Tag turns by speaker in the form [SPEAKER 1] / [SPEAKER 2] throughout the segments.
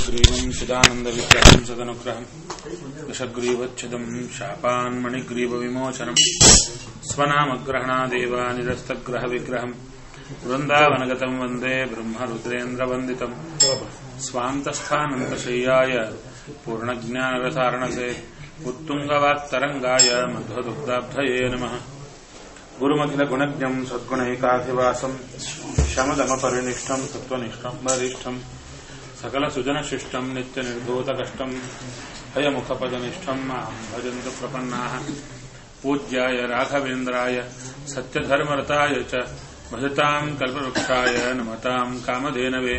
[SPEAKER 1] हयग्रीवम् चिदानन्दविग्रहम् सदनुग्रहम् दशग्रीवच्छिदम् शापान्मणिग्रीवविमोचनम् स्वनामग्रहणादेव निरस्तग्रहविग्रहम् वृन्दावनगतम् वन्दे ब्रह्मरुद्रेन्द्रवन्दितम् स्वान्तस्थानन्तशय्याय पूर्णज्ञानरसारणसे उत्तुङ्गवाक्तरङ्गाय मध्वदुग्धाब्धये नमः गुरुमखिलगुणज्ञम् सद्गुणैकाधिवासम् शमदमपरिनिष्ठम् तत्त्वनिष्ठम् वरिष्ठम् सकलसुजनशिष्टम् नित्यनिर्धूतकष्टम् हयमुखपदनिष्ठम् माम् भजन्तु प्रपन्नाः पूज्याय राघवेन्द्राय सत्यधर्मरताय च भजताम् कल्पवृक्षाय नमताम् कामधेनवे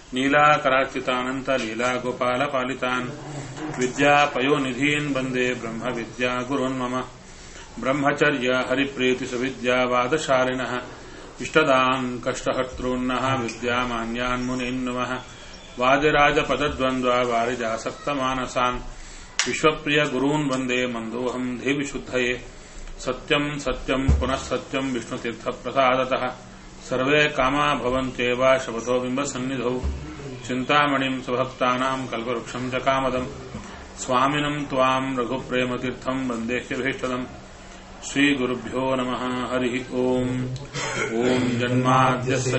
[SPEAKER 1] नीलाकरार्चितानन्तलीलागोपालपालितान् विद्यापयोनिधीन् वन्दे ब्रह्मविद्यागुरुन् मम ब्रह्मचर्य हरिप्रीतिसुविद्यावादशालिनः इष्टदान् कष्टहर्तॄन्नः विद्यामान्यान् मुनीन् नमः वादिराजपदद्वन्द्वा वारिजासक्तमानसान् विश्वप्रियगुरून् वन्दे मन्दोऽहम् देविशुद्धये सत्यम् सत्यम् पुनः सत्यम् विष्णुतीर्थप्रसादतः सर्वे कामा भवन्त्येव शपथो बिम्बसन्निधौ चिन्तामणिम् सुभक्तानाम् कल्पवृक्षम् च कामदम् स्वामिनम् त्वाम् रघुप्रेमतीर्थम् वन्देह्यभीष्टदम् श्रीगुरुभ्यो नमः हरिः ओम् ॐ जन्माद्यस्य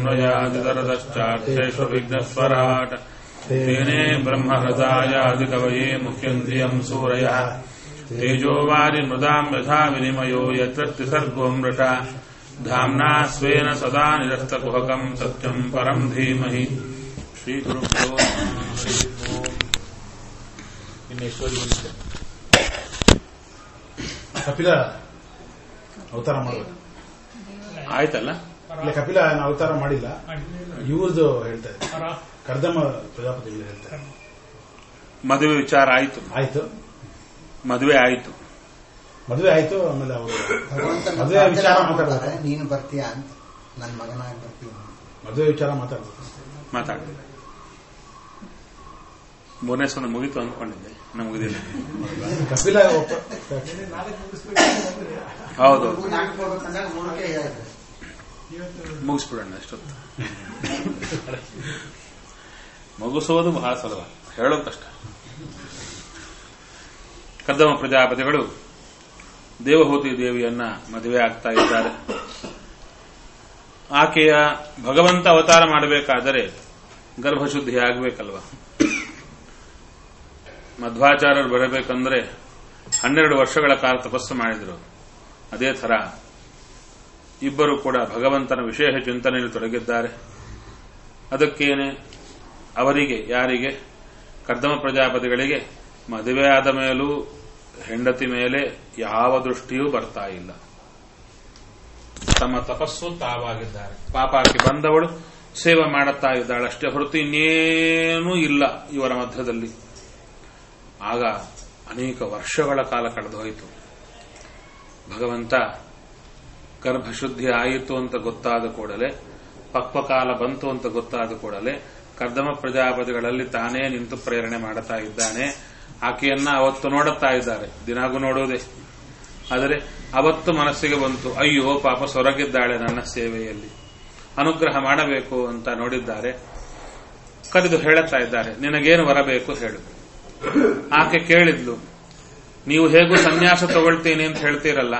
[SPEAKER 1] यतोऽन्वयादितरदश्चार्थेष्वविघ्नस्वराट् तेने ब्रह्महृदायादिकवये मुख्यन्द्रियम् सूरयः तेजोवारिमृदाम् यथा विनिमयो यत्र त्रिसर्गो मृषा धाम्ना स्वेन सदा निरस्तकुहकम् सत्यम् परम् धीमहि श्रीगुरुभ्यो नमः हरिः ओम्
[SPEAKER 2] ಕಪಿಲ ಅವತಾರ ಮಾಡಬೇಕು
[SPEAKER 1] ಆಯ್ತಲ್ಲ
[SPEAKER 2] ಇಲ್ಲ ಕಪಿಲ ಏನು ಅವತಾರ ಮಾಡಿಲ್ಲ ಇವ್ರದ್ದು ಹೇಳ್ತಾ ಇದ್ದಾರೆ ಕರ್ದಮ ಪ್ರಜಾಪತಿಗಳು ಹೇಳ್ತಾರೆ
[SPEAKER 1] ಮದುವೆ ವಿಚಾರ ಆಯ್ತು
[SPEAKER 2] ಆಯ್ತು
[SPEAKER 1] ಮದುವೆ ಆಯ್ತು
[SPEAKER 2] ಮದುವೆ ಆಯ್ತು ಆಮೇಲೆ ಅವರು
[SPEAKER 3] ಭಗವಂತನ
[SPEAKER 2] ಮದುವೆ ವಿಚಾರ
[SPEAKER 3] ಪ್ರಾರ್ಥನೆ
[SPEAKER 2] ಮಾತಾಡ್ತಾರೆ
[SPEAKER 3] ಮಾಡ್ತಾರೆ, ನೀನು ಬರ್ತೀಯಾ ಅಂತ ನನ್ನ ಮಗನಾಗಿ ಬರ್ತೀಯ
[SPEAKER 2] ಮದುವೆ ವಿಚಾರ ಮಾತಾಡ್ತಾರೆ
[SPEAKER 1] ಮಾತಾಡಿದೆ ಮೂರನೇ ಸಲ ಮುಗೀತು ಅಂದ್ಕೊಂಡಿದ್ದೆ ನಾ ಮುಗಿದಿಲ್ಲ
[SPEAKER 2] ಕಪಿಲ ಒಪ್ಪ-
[SPEAKER 1] ಹೌದು
[SPEAKER 3] ಮಗು ನಾಟಕ ಹೋಗ್ಬೇಕಂದಾಗ ಮೂರಕ್ಕೆ ಹೇಳಿದ್ರು.
[SPEAKER 1] ಮುಗಿಸ್ಬಿಡೋಣ ಅಷ್ಟೊತ್ತು ಮುಗಿಸೋದು ಬಹಳ ಸುಲಭ ಹೇಳೋದು ಕಷ್ಟ ಕದ್ದಮ ಪ್ರಜಾಪತಿಗಳು ದೇವಹೂತಿ ದೇವಿಯನ್ನ ಮದುವೆ ಆಗ್ತಾ ಇದ್ದಾರೆ ಆಕೆಯ ಭಗವಂತ ಅವತಾರ ಮಾಡಬೇಕಾದರೆ ಗರ್ಭಶುದ್ಧಿ ಆಗಬೇಕಲ್ವ ಮಧ್ವಾಚಾರ್ಯರು ಬರಬೇಕಂದ್ರೆ ಹನ್ನೆರಡು ವರ್ಷಗಳ ಕಾಲ ತಪಸ್ಸು ಮಾಡಿದರು ಅದೇ ಥರ ಇಬ್ಬರು ಕೂಡ ಭಗವಂತನ ವಿಶೇಷ ಚಿಂತನೆಯಲ್ಲಿ ತೊಡಗಿದ್ದಾರೆ ಅದಕ್ಕೇನೆ ಅವರಿಗೆ ಯಾರಿಗೆ ಕರ್ದಮ ಪ್ರಜಾಪತಿಗಳಿಗೆ ಮದುವೆ ಆದ ಮೇಲೂ ಹೆಂಡತಿ ಮೇಲೆ ಯಾವ ದೃಷ್ಟಿಯೂ ಬರ್ತಾ ಇಲ್ಲ ತಮ್ಮ ತಪಸ್ಸು ತಾವಾಗಿದ್ದಾರೆ ಪಾಪಾಕ್ಕೆ ಬಂದವಳು ಸೇವೆ ಮಾಡುತ್ತಾ ಇದ್ದಾಳೆ ಅಷ್ಟೇ ಹೊರತು ಇನ್ನೇನೂ ಇಲ್ಲ ಇವರ ಮಧ್ಯದಲ್ಲಿ ಆಗ ಅನೇಕ ವರ್ಷಗಳ ಕಾಲ ಕಳೆದು ಹೋಯಿತು ಭಗವಂತ ಗರ್ಭಶುದ್ಧಿ ಆಯಿತು ಅಂತ ಗೊತ್ತಾದ ಕೂಡಲೇ ಪಕ್ವಕಾಲ ಬಂತು ಅಂತ ಗೊತ್ತಾದ ಕೂಡಲೇ ಕರ್ದಮ ಪ್ರಜಾಪತಿಗಳಲ್ಲಿ ತಾನೇ ನಿಂತು ಪ್ರೇರಣೆ ಮಾಡುತ್ತಾ ಇದ್ದಾನೆ ಆಕೆಯನ್ನ ಅವತ್ತು ನೋಡುತ್ತಾ ಇದ್ದಾರೆ ದಿನಾಗೂ ನೋಡೋದೇ ಆದರೆ ಅವತ್ತು ಮನಸ್ಸಿಗೆ ಬಂತು ಅಯ್ಯೋ ಪಾಪ ಸೊರಗಿದ್ದಾಳೆ ನನ್ನ ಸೇವೆಯಲ್ಲಿ ಅನುಗ್ರಹ ಮಾಡಬೇಕು ಅಂತ ನೋಡಿದ್ದಾರೆ ಕರೆದು ಹೇಳುತ್ತಾ ಇದ್ದಾರೆ ನಿನಗೇನು ಬರಬೇಕು ಹೇಳು ಆಕೆ ಕೇಳಿದ್ಲು ನೀವು ಹೇಗೂ ಸನ್ಯಾಸ ತಗೊಳ್ತೀನಿ ಅಂತ ಹೇಳ್ತೀರಲ್ಲ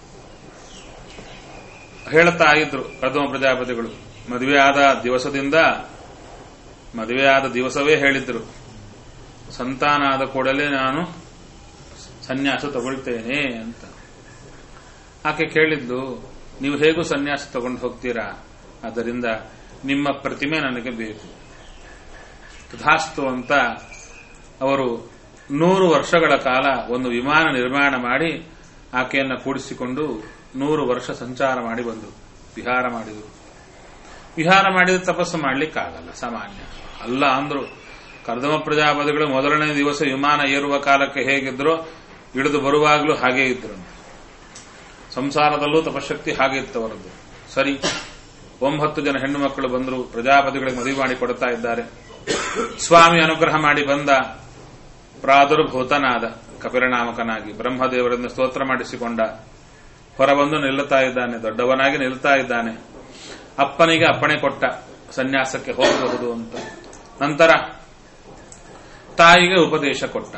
[SPEAKER 1] ಹೇಳ್ತಾ ಇದ್ರು ಪ್ರಥಮ ಪ್ರಜಾಪತಿಗಳು ಮದುವೆ ಆದ ದಿವಸದಿಂದ ಮದುವೆ ಆದ ದಿವಸವೇ ಹೇಳಿದ್ರು ಸಂತಾನ ಆದ ಕೂಡಲೇ ನಾನು ಸನ್ಯಾಸ ತಗೊಳ್ತೇನೆ ಅಂತ ಆಕೆ ಕೇಳಿದ್ಲು ನೀವು ಹೇಗೂ ಸನ್ಯಾಸ ತಗೊಂಡು ಹೋಗ್ತೀರಾ ಆದ್ದರಿಂದ ನಿಮ್ಮ ಪ್ರತಿಮೆ ನನಗೆ ಬೇಕು ತಥಾಸ್ತು ಅಂತ ಅವರು ನೂರು ವರ್ಷಗಳ ಕಾಲ ಒಂದು ವಿಮಾನ ನಿರ್ಮಾಣ ಮಾಡಿ ಆಕೆಯನ್ನು ಕೂಡಿಸಿಕೊಂಡು ನೂರು ವರ್ಷ ಸಂಚಾರ ಮಾಡಿ ಬಂದರು ವಿಹಾರ ಮಾಡಿದರು ವಿಹಾರ ಮಾಡಿದ ತಪಸ್ಸು ಮಾಡಲಿಕ್ಕಾಗಲ್ಲ ಸಾಮಾನ್ಯ ಅಲ್ಲ ಅಂದ್ರು ಕರ್ದಮ ಪ್ರಜಾಪತಿಗಳು ಮೊದಲನೇ ದಿವಸ ವಿಮಾನ ಏರುವ ಕಾಲಕ್ಕೆ ಹೇಗಿದ್ರೋ ಇಳಿದು ಬರುವಾಗಲೂ ಹಾಗೇ ಇದ್ರು ಸಂಸಾರದಲ್ಲೂ ತಪಶಕ್ತಿ ಹಾಗೆ ಇತ್ತು ಅವರದ್ದು ಸರಿ ಒಂಬತ್ತು ಜನ ಹೆಣ್ಣು ಮಕ್ಕಳು ಬಂದರು ಪ್ರಜಾಪತಿಗಳಿಗೆ ಮದುವೆ ಮಾಡಿ ಕೊಡ್ತಾ ಇದ್ದಾರೆ ಸ್ವಾಮಿ ಅನುಗ್ರಹ ಮಾಡಿ ಬಂದ ಪ್ರಾದುರ್ಭೂತನಾದ ಕಪಿರನಾಮಕನಾಗಿ ಬ್ರಹ್ಮದೇವರಿಂದ ಸ್ತೋತ್ರ ಮಾಡಿಸಿಕೊಂಡ ಹೊರಬಂದು ನಿಲ್ಲುತ್ತಾ ಇದ್ದಾನೆ ದೊಡ್ಡವನಾಗಿ ನಿಲ್ತಾ ಇದ್ದಾನೆ ಅಪ್ಪನಿಗೆ ಅಪ್ಪಣೆ ಕೊಟ್ಟ ಸನ್ಯಾಸಕ್ಕೆ ಹೋಗಬಹುದು ಅಂತ ನಂತರ ತಾಯಿಗೆ ಉಪದೇಶ ಕೊಟ್ಟ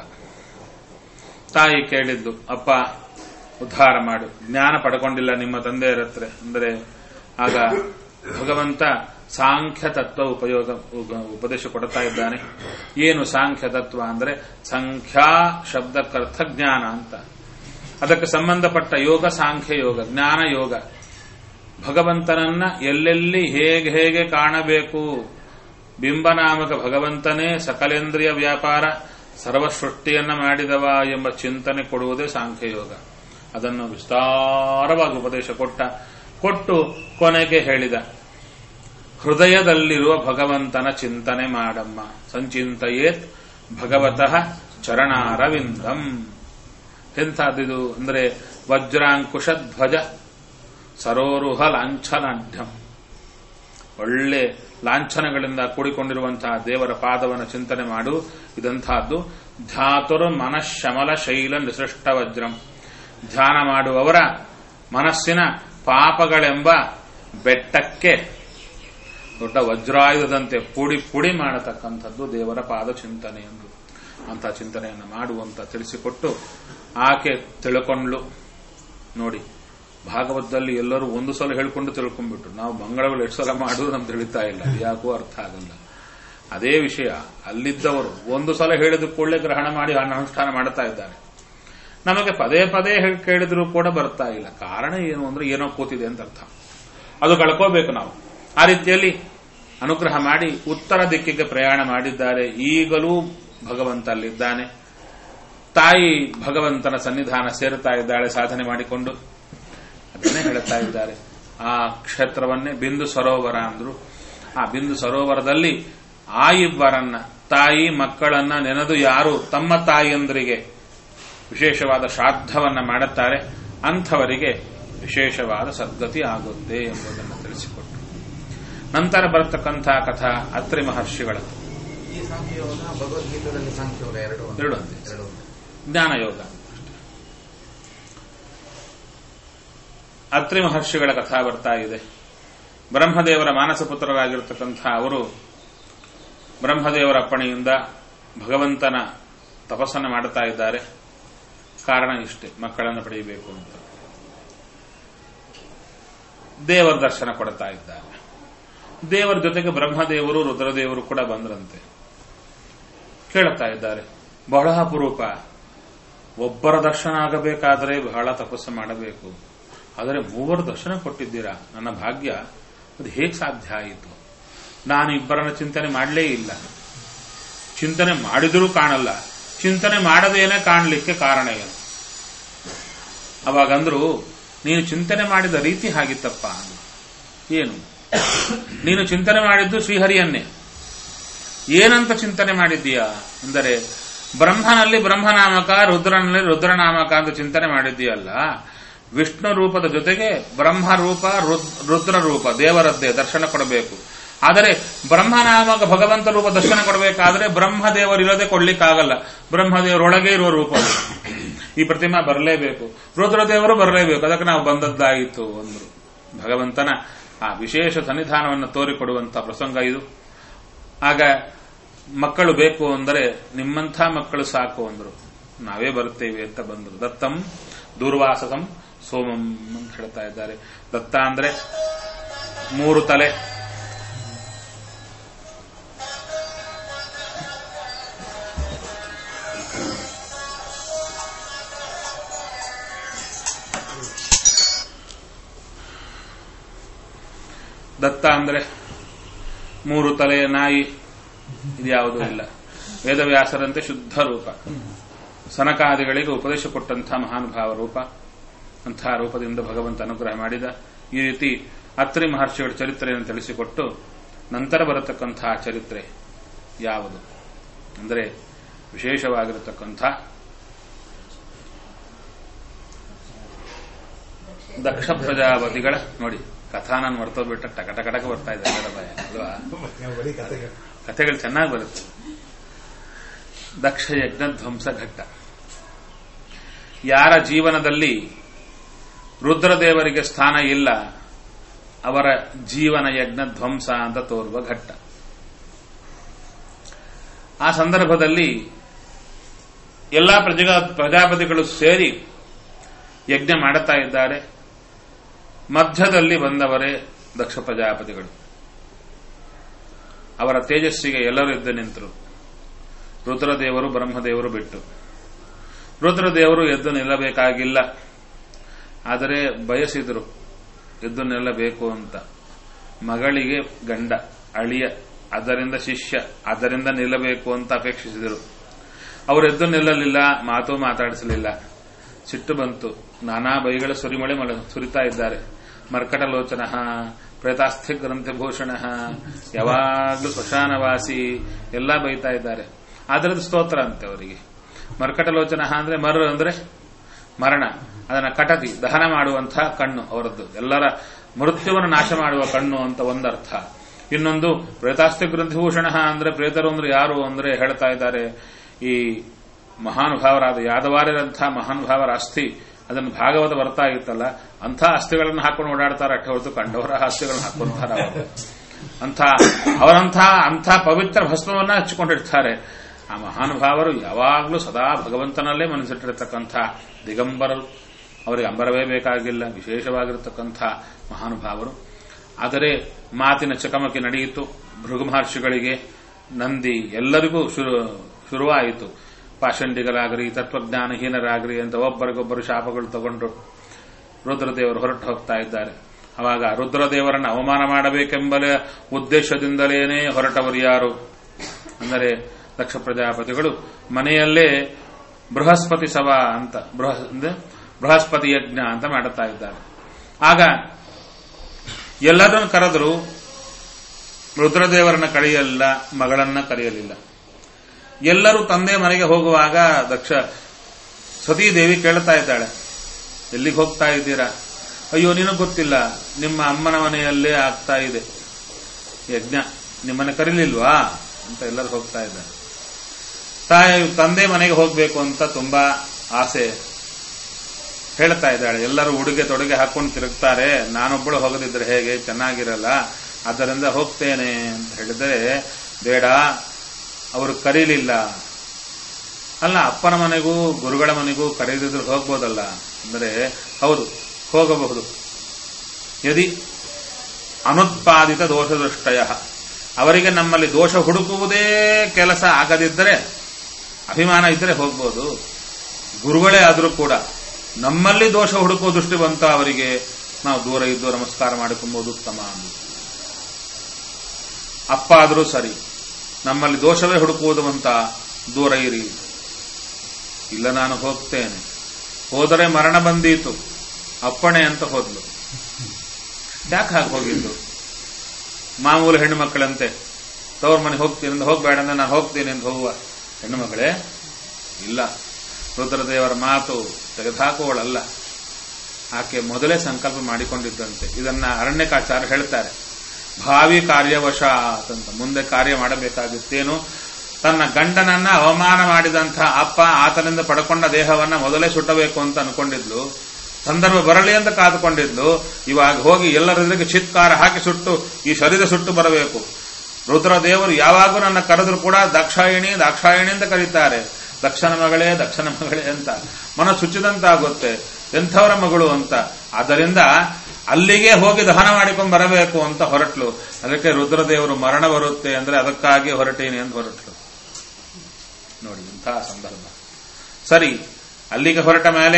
[SPEAKER 1] ತಾಯಿ ಕೇಳಿದ್ದು ಅಪ್ಪ ಉದ್ಧಾರ ಮಾಡು ಜ್ಞಾನ ಪಡ್ಕೊಂಡಿಲ್ಲ ನಿಮ್ಮ ತಂದೆಯರ ಹತ್ರ ಅಂದರೆ ಆಗ ಭಗವಂತ ಸಾಂಖ್ಯ ತತ್ವ ಉಪಯೋಗ ಉಗ- ಉಪದೇಶ ಕೊಡ್ತಾ ಇದ್ದಾನೆ ಏನು ಸಾಂಖ್ಯ ತತ್ವ ಅಂದರೆ ಸಂಖ್ಯಾ ಶಬ್ದಕ್ಕರ್ಥ ಜ್ಞಾನ ಅಂತ ಅದಕ್ಕೆ ಸಂಬಂಧಪಟ್ಟ ಯೋಗ ಸಾಂಖ್ಯ ಯೋಗ ಜ್ಞಾನ ಯೋಗ ಭಗವಂತನನ್ನ ಎಲ್ಲೆಲ್ಲಿ ಹೇಗೆ ಹೇಗೆ ಕಾಣಬೇಕು ಬಿಂಬನಾಮಕ ಭಗವಂತನೇ ಸಕಲೇಂದ್ರಿಯ ವ್ಯಾಪಾರ ಸರ್ವ ಸೃಷ್ಟಿಯನ್ನ ಮಾಡಿದವ ಎಂಬ ಚಿಂತನೆ ಕೊಡುವುದೇ ಸಾಂಖ್ಯಯೋಗ ಅದನ್ನು ವಿಸ್ತಾರವಾಗಿ ಉಪದೇಶ ಕೊಟ್ಟ ಕೊಟ್ಟು ಕೊನೆಗೆ ಹೇಳಿದ ಹೃದಯದಲ್ಲಿರುವ ಭಗವಂತನ ಚಿಂತನೆ ಮಾಡಮ್ಮ ಸಂಚಿಂತೆಯೇತ್ ಭಗವತಃ ಚರಣಾರವಿಂದಂ ಎಂಥದ್ದಿದು ಅಂದರೆ ವಜ್ರಾಂಕುಶ ಧ್ವಜ ಸರೋರುಹ ಲಾಂಛನಾಢ್ಯಂ ಒಳ್ಳೆ ಲಾಂಛನಗಳಿಂದ ಕೂಡಿಕೊಂಡಿರುವಂತಹ ದೇವರ ಪಾದವನ್ನು ಚಿಂತನೆ ಮಾಡು ಇದಂತಹದ್ದು ಧ್ಯಾತುರ್ ಮನಃಶಮಲ ಶೈಲ ನಿಸೃಷ್ಟ ವಜ್ರಂ ಧ್ಯಾನ ಮಾಡುವವರ ಮನಸ್ಸಿನ ಪಾಪಗಳೆಂಬ ಬೆಟ್ಟಕ್ಕೆ ದೊಡ್ಡ ವಜ್ರಾಯುಧದಂತೆ ಪುಡಿ ಪುಡಿ ಮಾಡತಕ್ಕಂಥದ್ದು ದೇವರ ಪಾದ ಚಿಂತನೆ ಎಂದು ಅಂತ ಚಿಂತನೆಯನ್ನು ಮಾಡುವಂತ ತಿಳಿಸಿಕೊಟ್ಟು ಆಕೆ ತಿಳ್ಕೊಂಡ್ಲು ನೋಡಿ ಭಾಗವತದಲ್ಲಿ ಎಲ್ಲರೂ ಒಂದು ಸಲ ಹೇಳ್ಕೊಂಡು ತಿಳ್ಕೊಂಡ್ಬಿಟ್ರು ನಾವು ಮಂಗಳಗಳು ಎಷ್ಟು ಸಲ ಮಾಡಿದ್ರು ನಮ್ಗೆ ತಿಳಿತಾ ಇಲ್ಲ ಯಾಕೂ ಅರ್ಥ ಆಗಲ್ಲ ಅದೇ ವಿಷಯ ಅಲ್ಲಿದ್ದವರು ಒಂದು ಸಲ ಹೇಳಿದ ಕೂಡಲೇ ಗ್ರಹಣ ಮಾಡಿ ಅನುಷ್ಠಾನ ಮಾಡ್ತಾ ಇದ್ದಾರೆ ನಮಗೆ ಪದೇ ಪದೇ ಹೇಳಿ ಕೇಳಿದ್ರು ಕೂಡ ಬರ್ತಾ ಇಲ್ಲ ಕಾರಣ ಏನು ಅಂದ್ರೆ ಏನೋ ಕೂತಿದೆ ಅಂತ ಅರ್ಥ ಅದು ಕಳ್ಕೋಬೇಕು ನಾವು ಆ ರೀತಿಯಲ್ಲಿ ಅನುಗ್ರಹ ಮಾಡಿ ಉತ್ತರ ದಿಕ್ಕಿಗೆ ಪ್ರಯಾಣ ಮಾಡಿದ್ದಾರೆ ಈಗಲೂ ಭಗವಂತ ಅಲ್ಲಿದ್ದಾನೆ ತಾಯಿ ಭಗವಂತನ ಸನ್ನಿಧಾನ ಸೇರುತ್ತಾ ಇದ್ದಾಳೆ ಸಾಧನೆ ಮಾಡಿಕೊಂಡು ಅದನ್ನೇ ಹೇಳುತ್ತಾ ಇದ್ದಾರೆ ಆ ಕ್ಷೇತ್ರವನ್ನೇ ಬಿಂದು ಸರೋವರ ಅಂದ್ರು ಆ ಬಿಂದು ಸರೋವರದಲ್ಲಿ ಆ ಇಬ್ಬರನ್ನ ತಾಯಿ ಮಕ್ಕಳನ್ನ ನೆನೆದು ಯಾರು ತಮ್ಮ ತಾಯಿಯಂದರಿಗೆ ವಿಶೇಷವಾದ ಶ್ರಾದ್ದವನ್ನ ಮಾಡುತ್ತಾರೆ ಅಂಥವರಿಗೆ ವಿಶೇಷವಾದ ಸದ್ಗತಿ ಆಗುತ್ತೆ ಎಂಬುದನ್ನು ತಿಳಿಸಿಕೊಟ್ಟು ನಂತರ ಬರತಕ್ಕಂತಹ ಕಥಾ ಅತ್ರಿ ಮಹರ್ಷಿಗಳದ್ದು
[SPEAKER 4] ಈ ಸಾಂಖ್ಯಯೋಗ ಭಗವದ್ಗೀತೆಯಲ್ಲಿ ಸಾಂಖ್ಯಯೋಗ ಎರಡು ಒಂದೇ.
[SPEAKER 1] ಎರಡು ಒಂದೇ.
[SPEAKER 4] ಎರಡು ಒಂದೇ.
[SPEAKER 1] ಜ್ಞಾನಯೋಗ ಅತ್ರಿ ಮಹರ್ಷಿಗಳ ಕಥಾ ಬರ್ತಾ ಇದೆ ಬ್ರಹ್ಮದೇವರ ಮಾನಸ ಪುತ್ರರಾಗಿರ್ತಕ್ಕಂಥ ಅವರು ಬ್ರಹ್ಮದೇವರ ಅಪ್ಪಣೆಯಿಂದ ಭಗವಂತನ ತಪಸ್ಸನ್ನು ಮಾಡುತ್ತಾ ಇದ್ದಾರೆ ಕಾರಣ ಇಷ್ಟೇ ಮಕ್ಕಳನ್ನು ಪಡೆಯಬೇಕು ಅಂತ ದೇವರ ದರ್ಶನ ಕೊಡ್ತಾ ಇದ್ದಾರೆ ದೇವರ ಜೊತೆಗೆ ಬ್ರಹ್ಮದೇವರು ರುದ್ರದೇವರು ಕೂಡ ಬಂದ್ರಂತೆ ಕೇಳುತ್ತಾ ಇದ್ದಾರೆ ಬಹಳ ಅಪರೂಪ ಒಬ್ಬರ ದರ್ಶನ ಆಗಬೇಕಾದರೆ ಬಹಳ ತಪಸ್ಸು ಮಾಡಬೇಕು ಆದರೆ ಮೂವರು ದರ್ಶನ ಕೊಟ್ಟಿದ್ದೀರಾ ನನ್ನ ಭಾಗ್ಯ ಅದು ಹೇಗೆ ಸಾಧ್ಯ ಆಯಿತು ನಾನು ಇಬ್ಬರನ್ನ ಚಿಂತನೆ ಮಾಡಲೇ ಇಲ್ಲ ಚಿಂತನೆ ಮಾಡಿದರೂ ಕಾಣಲ್ಲ ಚಿಂತನೆ ಮಾಡದೇನೆ ಕಾಣಲಿಕ್ಕೆ ಕಾರಣ ಏನು ಅವಾಗಂದ್ರು ನೀನು ಚಿಂತನೆ ಮಾಡಿದ ರೀತಿ ಹಾಗಿತ್ತಪ್ಪ ಅಂದ್ರು. ಏನು ನೀನು ಚಿಂತನೆ ಮಾಡಿದ್ದು ಶ್ರೀಹರಿಯನ್ನೇ ಏನಂತ ಚಿಂತನೆ ಮಾಡಿದ್ದೀಯಾ ಅಂದರೆ ಬ್ರಹ್ಮನಲ್ಲಿ ಬ್ರಹ್ಮನಾಮಕ ರುದ್ರನಲ್ಲಿ ರುದ್ರನಾಮಕ ಅಂತ ಚಿಂತನೆ ಮಾಡಿದ್ದೀಯಲ್ಲ ವಿಷ್ಣು ರೂಪದ ಜೊತೆಗೆ ಬ್ರಹ್ಮ ರೂಪ ರುದ್- ರುದ್ರ ರೂಪ ದೇವರದ್ದೇ ದರ್ಶನ ಕೊಡಬೇಕು ಆದರೆ ಬ್ರಹ್ಮನಾಮಕ ಭಗವಂತ ರೂಪ ದರ್ಶನ ಕೊಡಬೇಕಾದ್ರೆ ಬ್ರಹ್ಮದೇವರಿಲ್ಲದೆ ಕೊಡ್ಲಿಕ್ಕಾಗಲ್ಲ ಬ್ರಹ್ಮದೇವರೊಳಗೆ ಇರುವ ರೂಪ ಅದು. ಈ ಪ್ರತಿಮಾ ಬರಲೇಬೇಕು ರುದ್ರದೇವರು ಬರಲೇಬೇಕು ಅದಕ್ಕೆ ನಾವು ಬಂದದ್ದಾಯಿತು ಅಂದ್ರು ಭಗವಂತನ ಆ ವಿಶೇಷ ಸನ್ನಿಧಾನವನ್ನು ತೋರಿಕೊಡುವಂತ ಪ್ರಸಂಗ ಇದು ಆಗ ಮಕ್ಕಳು ಬೇಕು ಅಂದರೆ ನಿಮ್ಮಂಥ ಮಕ್ಕಳು ಸಾಕು ಅಂದ್ರು ನಾವೇ ಬರುತ್ತೇವೆ ಅಂತ ಬಂದರು ದತ್ತಂ ದೂರ್ವಾಸಕಂ ಸೋಮಂ ಅಂತ ಹೇಳ್ತಾ ಇದ್ದಾರೆ ದತ್ತ ಅಂದ್ರೆ ಮೂರು ತಲೆ ದತ್ತ ಅಂದ್ರೆ ಮೂರು ತಲೆಯ ನಾಯಿ ಇದ್ಯಾವುದೂ ಇಲ್ಲ ವೇದವ್ಯಾಸರಂತೆ ಶುದ್ಧ ರೂಪ ಸನಕಾದಿಗಳಿಗೆ ಉಪದೇಶ ಕೊಟ್ಟಂತಹ ಮಹಾನುಭಾವ ರೂಪ ಅಂತಹ ರೂಪದಿಂದ ಭಗವಂತ ಅನುಗ್ರಹ ಮಾಡಿದ ಈ ರೀತಿ ಅತ್ರಿ ಮಹರ್ಷಿಗಳ ಚರಿತ್ರೆಯನ್ನು ತಿಳಿಸಿಕೊಟ್ಟು ನಂತರ ಬರತಕ್ಕಂತಹ ಚರಿತ್ರೆ ಯಾವುದು ಅಂದರೆ ವಿಶೇಷವಾಗಿರತಕ್ಕಂಥ ದಕ್ಷ ಪ್ರಜಾಪತಿಗಳ ನೋಡಿ ಕಥಾ ನಾನು ಮರ್ತೋಗ್ಬಿಟ್ಟ ಟಕ ಟಕ ಟಕ ಬರ್ತಾ ಇದೆ ಎಲ್ಲರ ಭಯ ಅಲ್ವಾ
[SPEAKER 2] ನೀವು ಬರೀ ಕಥೆಗಳು
[SPEAKER 1] ಕಥೆಗಳು ಚೆನ್ನಾಗಿ ಬರುತ್ತೆ ದಕ್ಷ ಯಜ್ಞ ಧ್ವಂಸ ಘಟ್ಟ ಯಾರ ಜೀವನದಲ್ಲಿ ರುದ್ರದೇವರಿಗೆ ಸ್ಥಾನ ಇಲ್ಲ ಅವರ ಜೀವನ ಯಜ್ಞ ಧ್ವಂಸ ಅಂತ ತೋರುವ ಘಟ್ಟ ಆ ಸಂದರ್ಭದಲ್ಲಿ ಎಲ್ಲಾ ಪ್ರಜಗ ಪ್ರಜಾಪತಿಗಳು ಸೇರಿ ಯಜ್ಞ ಮಾಡುತ್ತಾ ಇದ್ದಾರೆ ಮಧ್ಯದಲ್ಲಿ ಬಂದವರೇ ದಕ್ಷ ಪ್ರಜಾಪತಿಗಳು ಅವರ ತೇಜಸ್ಸಿಗೆ ಎಲ್ಲರೂ ಎದ್ದು ನಿಂತರು ರುದ್ರದೇವರು ಬ್ರಹ್ಮದೇವರು ಬಿಟ್ಟು ರುದ್ರದೇವರು ಎದ್ದು ನಿಲ್ಲಬೇಕಾಗಿಲ್ಲ ಆದರೆ ಬಯಸಿದರು ಎದ್ದು ನಿಲ್ಲಬೇಕು ಅಂತ ಮಗಳಿಗೆ ಗಂಡ ಅಳಿಯ ಅದರಿಂದ ಶಿಷ್ಯ ಅದರಿಂದ ನಿಲ್ಲಬೇಕು ಅಂತ ಅಪೇಕ್ಷಿಸಿದರು ಅವರು ಎದ್ದು ನಿಲ್ಲಲಿಲ್ಲ ಮಾತು ಮಾತಾಡಿಸಲಿಲ್ಲ ಸಿಟ್ಟು ಬಂತು ನಾನಾ ಬೈಗಳ ಸುರಿಮಳೆ ಮಳೆ ಸುರಿತಾ ಇದ್ದಾರೆ ಮರ್ಕಟಲೋಚನ ಪ್ರೇತಾಸ್ಥಿ ಗ್ರಂಥಭೂಷಣ ಯಾವಾಗಲೂ ಶ್ಮಶಾನವಾಸಿ ಎಲ್ಲ ಬೈತಾ ಇದ್ದಾರೆ ಅದರದ್ದು ಸ್ತೋತ್ರ ಅಂತೆ ಅವರಿಗೆ ಮರ್ಕಟಲೋಚನ ಅಂದ್ರೆ ಮರ್ ಅಂದ್ರೆ ಮರಣ ಅದನ್ನ ಕಟತಿ ದಹನ ಮಾಡುವಂತಹ ಕಣ್ಣು ಅವರದ್ದು ಎಲ್ಲರ ಮೃತ್ಯುವನ್ನು ನಾಶ ಮಾಡುವ ಕಣ್ಣು ಅಂತ ಒಂದರ್ಥ ಇನ್ನೊಂದು ಪ್ರೇತಾಸ್ತಿ ಗ್ರಂಥಭೂಷಣ ಅಂದ್ರೆ ಪ್ರೇತರು ಅಂದ್ರೆ ಯಾರು ಅಂದ್ರೆ ಹೇಳ್ತಾ ಇದ್ದಾರೆ ಈ ಮಹಾನುಭಾವರಾದ ಯಾದವಾರರಂತಹ ಮಹಾನುಭಾವರ ಅಸ್ಥಿ ಅದನ್ನು ಭಾಗವತ ಬರ್ತಾ ಇತ್ತಲ್ಲ ಅಂಥ ಅಸ್ಥಿಗಳನ್ನು ಹಾಕೊಂಡು ಓಡಾಡ್ತಾರೆ ಅಟ್ಟ ಹೊರತು ಕಂಡವರ ಅಸ್ಥಿಗಳನ್ನು ಹಾಕೊಂತಾರೆ ಅವರು ಅಂಥ ಅವರಂಥ ಅಂಥ ಪವಿತ್ರ ಭಸ್ಮವನ್ನ ಹಚ್ಚಿಕೊಂಡಿರ್ತಾರೆ ಆ ಮಹಾನುಭಾವರು ಯಾವಾಗಲೂ ಸದಾ ಭಗವಂತನಲ್ಲೇ ಮನಸ್ಸಿಟ್ಟಿರತಕ್ಕಂಥ ದಿಗಂಬರರು ಅವರಿಗೆ ಅಂಬರವೇ ಬೇಕಾಗಿಲ್ಲ ವಿಶೇಷವಾಗಿರತಕ್ಕಂಥ ಮಹಾನುಭಾವರು ಆದರೆ ಮಾತಿನ ಚಕಮಕಿ ನಡೆಯಿತು ಭೃಗು ಮಹರ್ಷಿಗಳಿಗೆ ನಂದಿ ಎಲ್ಲರಿಗೂ ಶುರು ಶುರುವಾಯಿತು ಪಾಷಂಡಿಗರಾಗ್ರಿ ತತ್ವಜ್ಞಾನಹೀನರಾಗ್ರಿ ಅಂತ ಒಬ್ಬರಿಗೊಬ್ಬರು ಶಾಪಗಳು ತಗೊಂಡು ರುದ್ರದೇವರು ಹೊರಟು ಹೋಗ್ತಾ ಇದ್ದಾರೆ ಅವಾಗ ರುದ್ರದೇವರನ್ನು ಅವಮಾನ ಮಾಡಬೇಕೆಂಬ ಉದ್ದೇಶದಿಂದಲೇನೆ ಹೊರಟವರು ಯಾರು ಅಂದರೆ ದಕ್ಷ ಪ್ರಜಾಪತಿಗಳು ಮನೆಯಲ್ಲೇ ಬೃಹಸ್ಪತಿ ಸಭಾ ಅಂತ ಬೃಹ- ಅಂದ್ರೆ ಬೃಹಸ್ಪತಿ ಯಜ್ಞ ಅಂತ ಮಾಡುತ್ತಾ ಇದ್ದಾರೆ ಆಗ ಎಲ್ಲರನ್ನು ಕರೆದರು ರುದ್ರದೇವರನ್ನ ಕರೆಯಲಿಲ್ಲ ಮಗಳನ್ನ ಕರೆಯಲಿಲ್ಲ ಎಲ್ಲರೂ ತಂದೆ ಮನೆಗೆ ಹೋಗುವಾಗ ದಕ್ಷ ಸತೀದೇವಿ ಕೇಳ್ತಾ ಇದ್ದಾಳೆ ಎಲ್ಲಿಗೆ ಹೋಗ್ತಾ ಇದ್ದೀರಾ ಅಯ್ಯೋ ನಿನಗೆ ಗೊತ್ತಿಲ್ಲ ನಿಮ್ಮ ಅಮ್ಮನ ಮನೆಯಲ್ಲೇ ಆಗ್ತಾ ಇದೆ ಯಜ್ಞ ನಿಮ್ಮನ್ನ ಕರೀಲಿಲ್ವಾ ಅಂತ ಎಲ್ಲರೂ ಹೋಗ್ತಾ ಇದ್ದಾರೆ ತಾಯಿ ತಂದೆ ಮನೆಗೆ ಹೋಗ್ಬೇಕು ಅಂತ ತುಂಬಾ ಆಸೆ ಹೇಳ್ತಾ ಇದ್ದಾಳೆ ಎಲ್ಲರೂ ಉಡುಗೆ ತೊಡುಗೆ ಹಾಕೊಂಡು ತಿರುಗ್ತಾರೆ ನಾನೊಬ್ಬಳು ಹೋಗದಿದ್ರೆ ಹೇಗೆ ಚೆನ್ನಾಗಿರಲ್ಲ ಆದ್ದರಿಂದ ಹೋಗ್ತೇನೆ ಅಂತ ಹೇಳಿದರೆ ಬೇಡ ಅವರು ಕರೀಲಿಲ್ಲ ಅಲ್ಲ ಅಪ್ಪನ ಮನೆಗೂ ಗುರುಗಳ ಮನೆಗೂ ಕರೆದಿದ್ರು ಹೋಗ್ಬೋದಲ್ಲ ಅಂದರೆ ಹೌದು ಹೋಗಬಹುದು ಯದಿ ಅನುತ್ಪಾದಿತ ದೋಷದೃಷ್ಟಯ ಅವರಿಗೆ ನಮ್ಮಲ್ಲಿ ದೋಷ ಹುಡುಕುವುದೇ ಕೆಲಸ ಆಗದಿದ್ದರೆ ಅಭಿಮಾನ ಇದ್ದರೆ ಹೋಗ್ಬೋದು ಗುರುಗಳೇ ಆದರೂ ಕೂಡ ನಮ್ಮಲ್ಲಿ ದೋಷ ಹುಡುಕುವ ದೃಷ್ಟಿ ಬಂತ ಅವರಿಗೆ ನಾವು ದೂರ ಇದ್ದು ನಮಸ್ಕಾರ ಮಾಡಿಕೊಂಬೋದು ಉತ್ತಮ ಅಂದು ಅಪ್ಪ ಆದರೂ ಸರಿ ನಮ್ಮಲ್ಲಿ ದೋಷವೇ ಹುಡುಕುವುದು ಅಂತ ದೂರ ಇರಿ ಇಲ್ಲ ನಾನು ಹೋಗ್ತೇನೆ ಹೋದರೆ ಮರಣ ಬಂದೀತು ಅಪ್ಪಣೆ ಅಂತ ಹೋದ್ಲು ಯಾಕೆ ಹಾಗೆ ಹೋಗಿದ್ದು ಮಾಮೂಲು ಹೆಣ್ಣು ಮಕ್ಕಳಂತೆ ತವ್ರ ಮನೆಗೆ ಹೋಗ್ತೀನಿ ಅಂತ ಹೋಗ್ಬೇಡ ಅಂದ್ರೆ ನಾನು ಹೋಗ್ತೀನಿ ಅಂತ ಹೋಗುವ ಹೆಣ್ಣು ಮಗಳೇ ಇಲ್ಲ ರುದ್ರದೇವರ ಮಾತು ತೆಗೆದುಹಾಕುವಳಲ್ಲ ಆಕೆ ಮೊದಲೇ ಸಂಕಲ್ಪ ಮಾಡಿಕೊಂಡಿದ್ದಂತೆ ಇದನ್ನ ಅರಣ್ಯಕಾಚಾರ್ಯ ಹೇಳ್ತಾರೆ ಭಾವಿ ಕಾರ್ಯವಶಾತ್ ಅಂತ ಮುಂದೆ ಕಾರ್ಯ ಮಾಡಬೇಕಾಗಿತ್ತೇನು ತನ್ನ ಗಂಡನನ್ನ ಅವಮಾನ ಮಾಡಿದಂತಹ ಅಪ್ಪ ಆತನಿಂದ ಪಡ್ಕೊಂಡ ದೇಹವನ್ನ ಮೊದಲೇ ಸುಟ್ಟಬೇಕು ಅಂತ ಅನ್ಕೊಂಡಿದ್ಲು ಸಂದರ್ಭ ಬರಲಿ ಅಂತ ಕಾದುಕೊಂಡಿದ್ಲು ಇವಾಗ ಹೋಗಿ ಎಲ್ಲರೆದುರಿಗೆ ಚಿತ್ಕಾರ ಹಾಕಿ ಸುಟ್ಟು ಈ ಶರೀರ ಸುಟ್ಟು ಬರಬೇಕು ರುದ್ರದೇವರು ಯಾವಾಗೂ ನನ್ನ ಕರೆದ್ರು ಕೂಡ ದಾಕ್ಷಾಯಿಣಿ ದಾಕ್ಷಾಯಿಣಿ ಅಂತ ಕರೀತಾರೆ ದಕ್ಷನ ಮಗಳೇ ದಕ್ಷನ ಮಗಳೇ ಅಂತ ಮನ ಸುಚ್ಚಿದಂತಾಗುತ್ತೆ ಎಂಥವರ ಮಗಳು ಅಂತ ಆದ್ದರಿಂದ ಅಲ್ಲಿಗೆ ಹೋಗಿ ದಹನ ಮಾಡಿಕೊಂಡು ಬರಬೇಕು ಅಂತ ಹೊರಟ್ಲು ಅದಕ್ಕೆ ರುದ್ರದೇವರು ಮರಣ ಬರುತ್ತೆ ಅಂದ್ರೆ ಅದಕ್ಕಾಗಿ ಹೊರಟೇನೆ ಅಂತ ಹೊರಟ್ಲು ನೋಡಿ ಇಂತಹ ಸಂದರ್ಭ ಸರಿ ಅಲ್ಲಿಗೆ ಹೊರಟ ಮೇಲೆ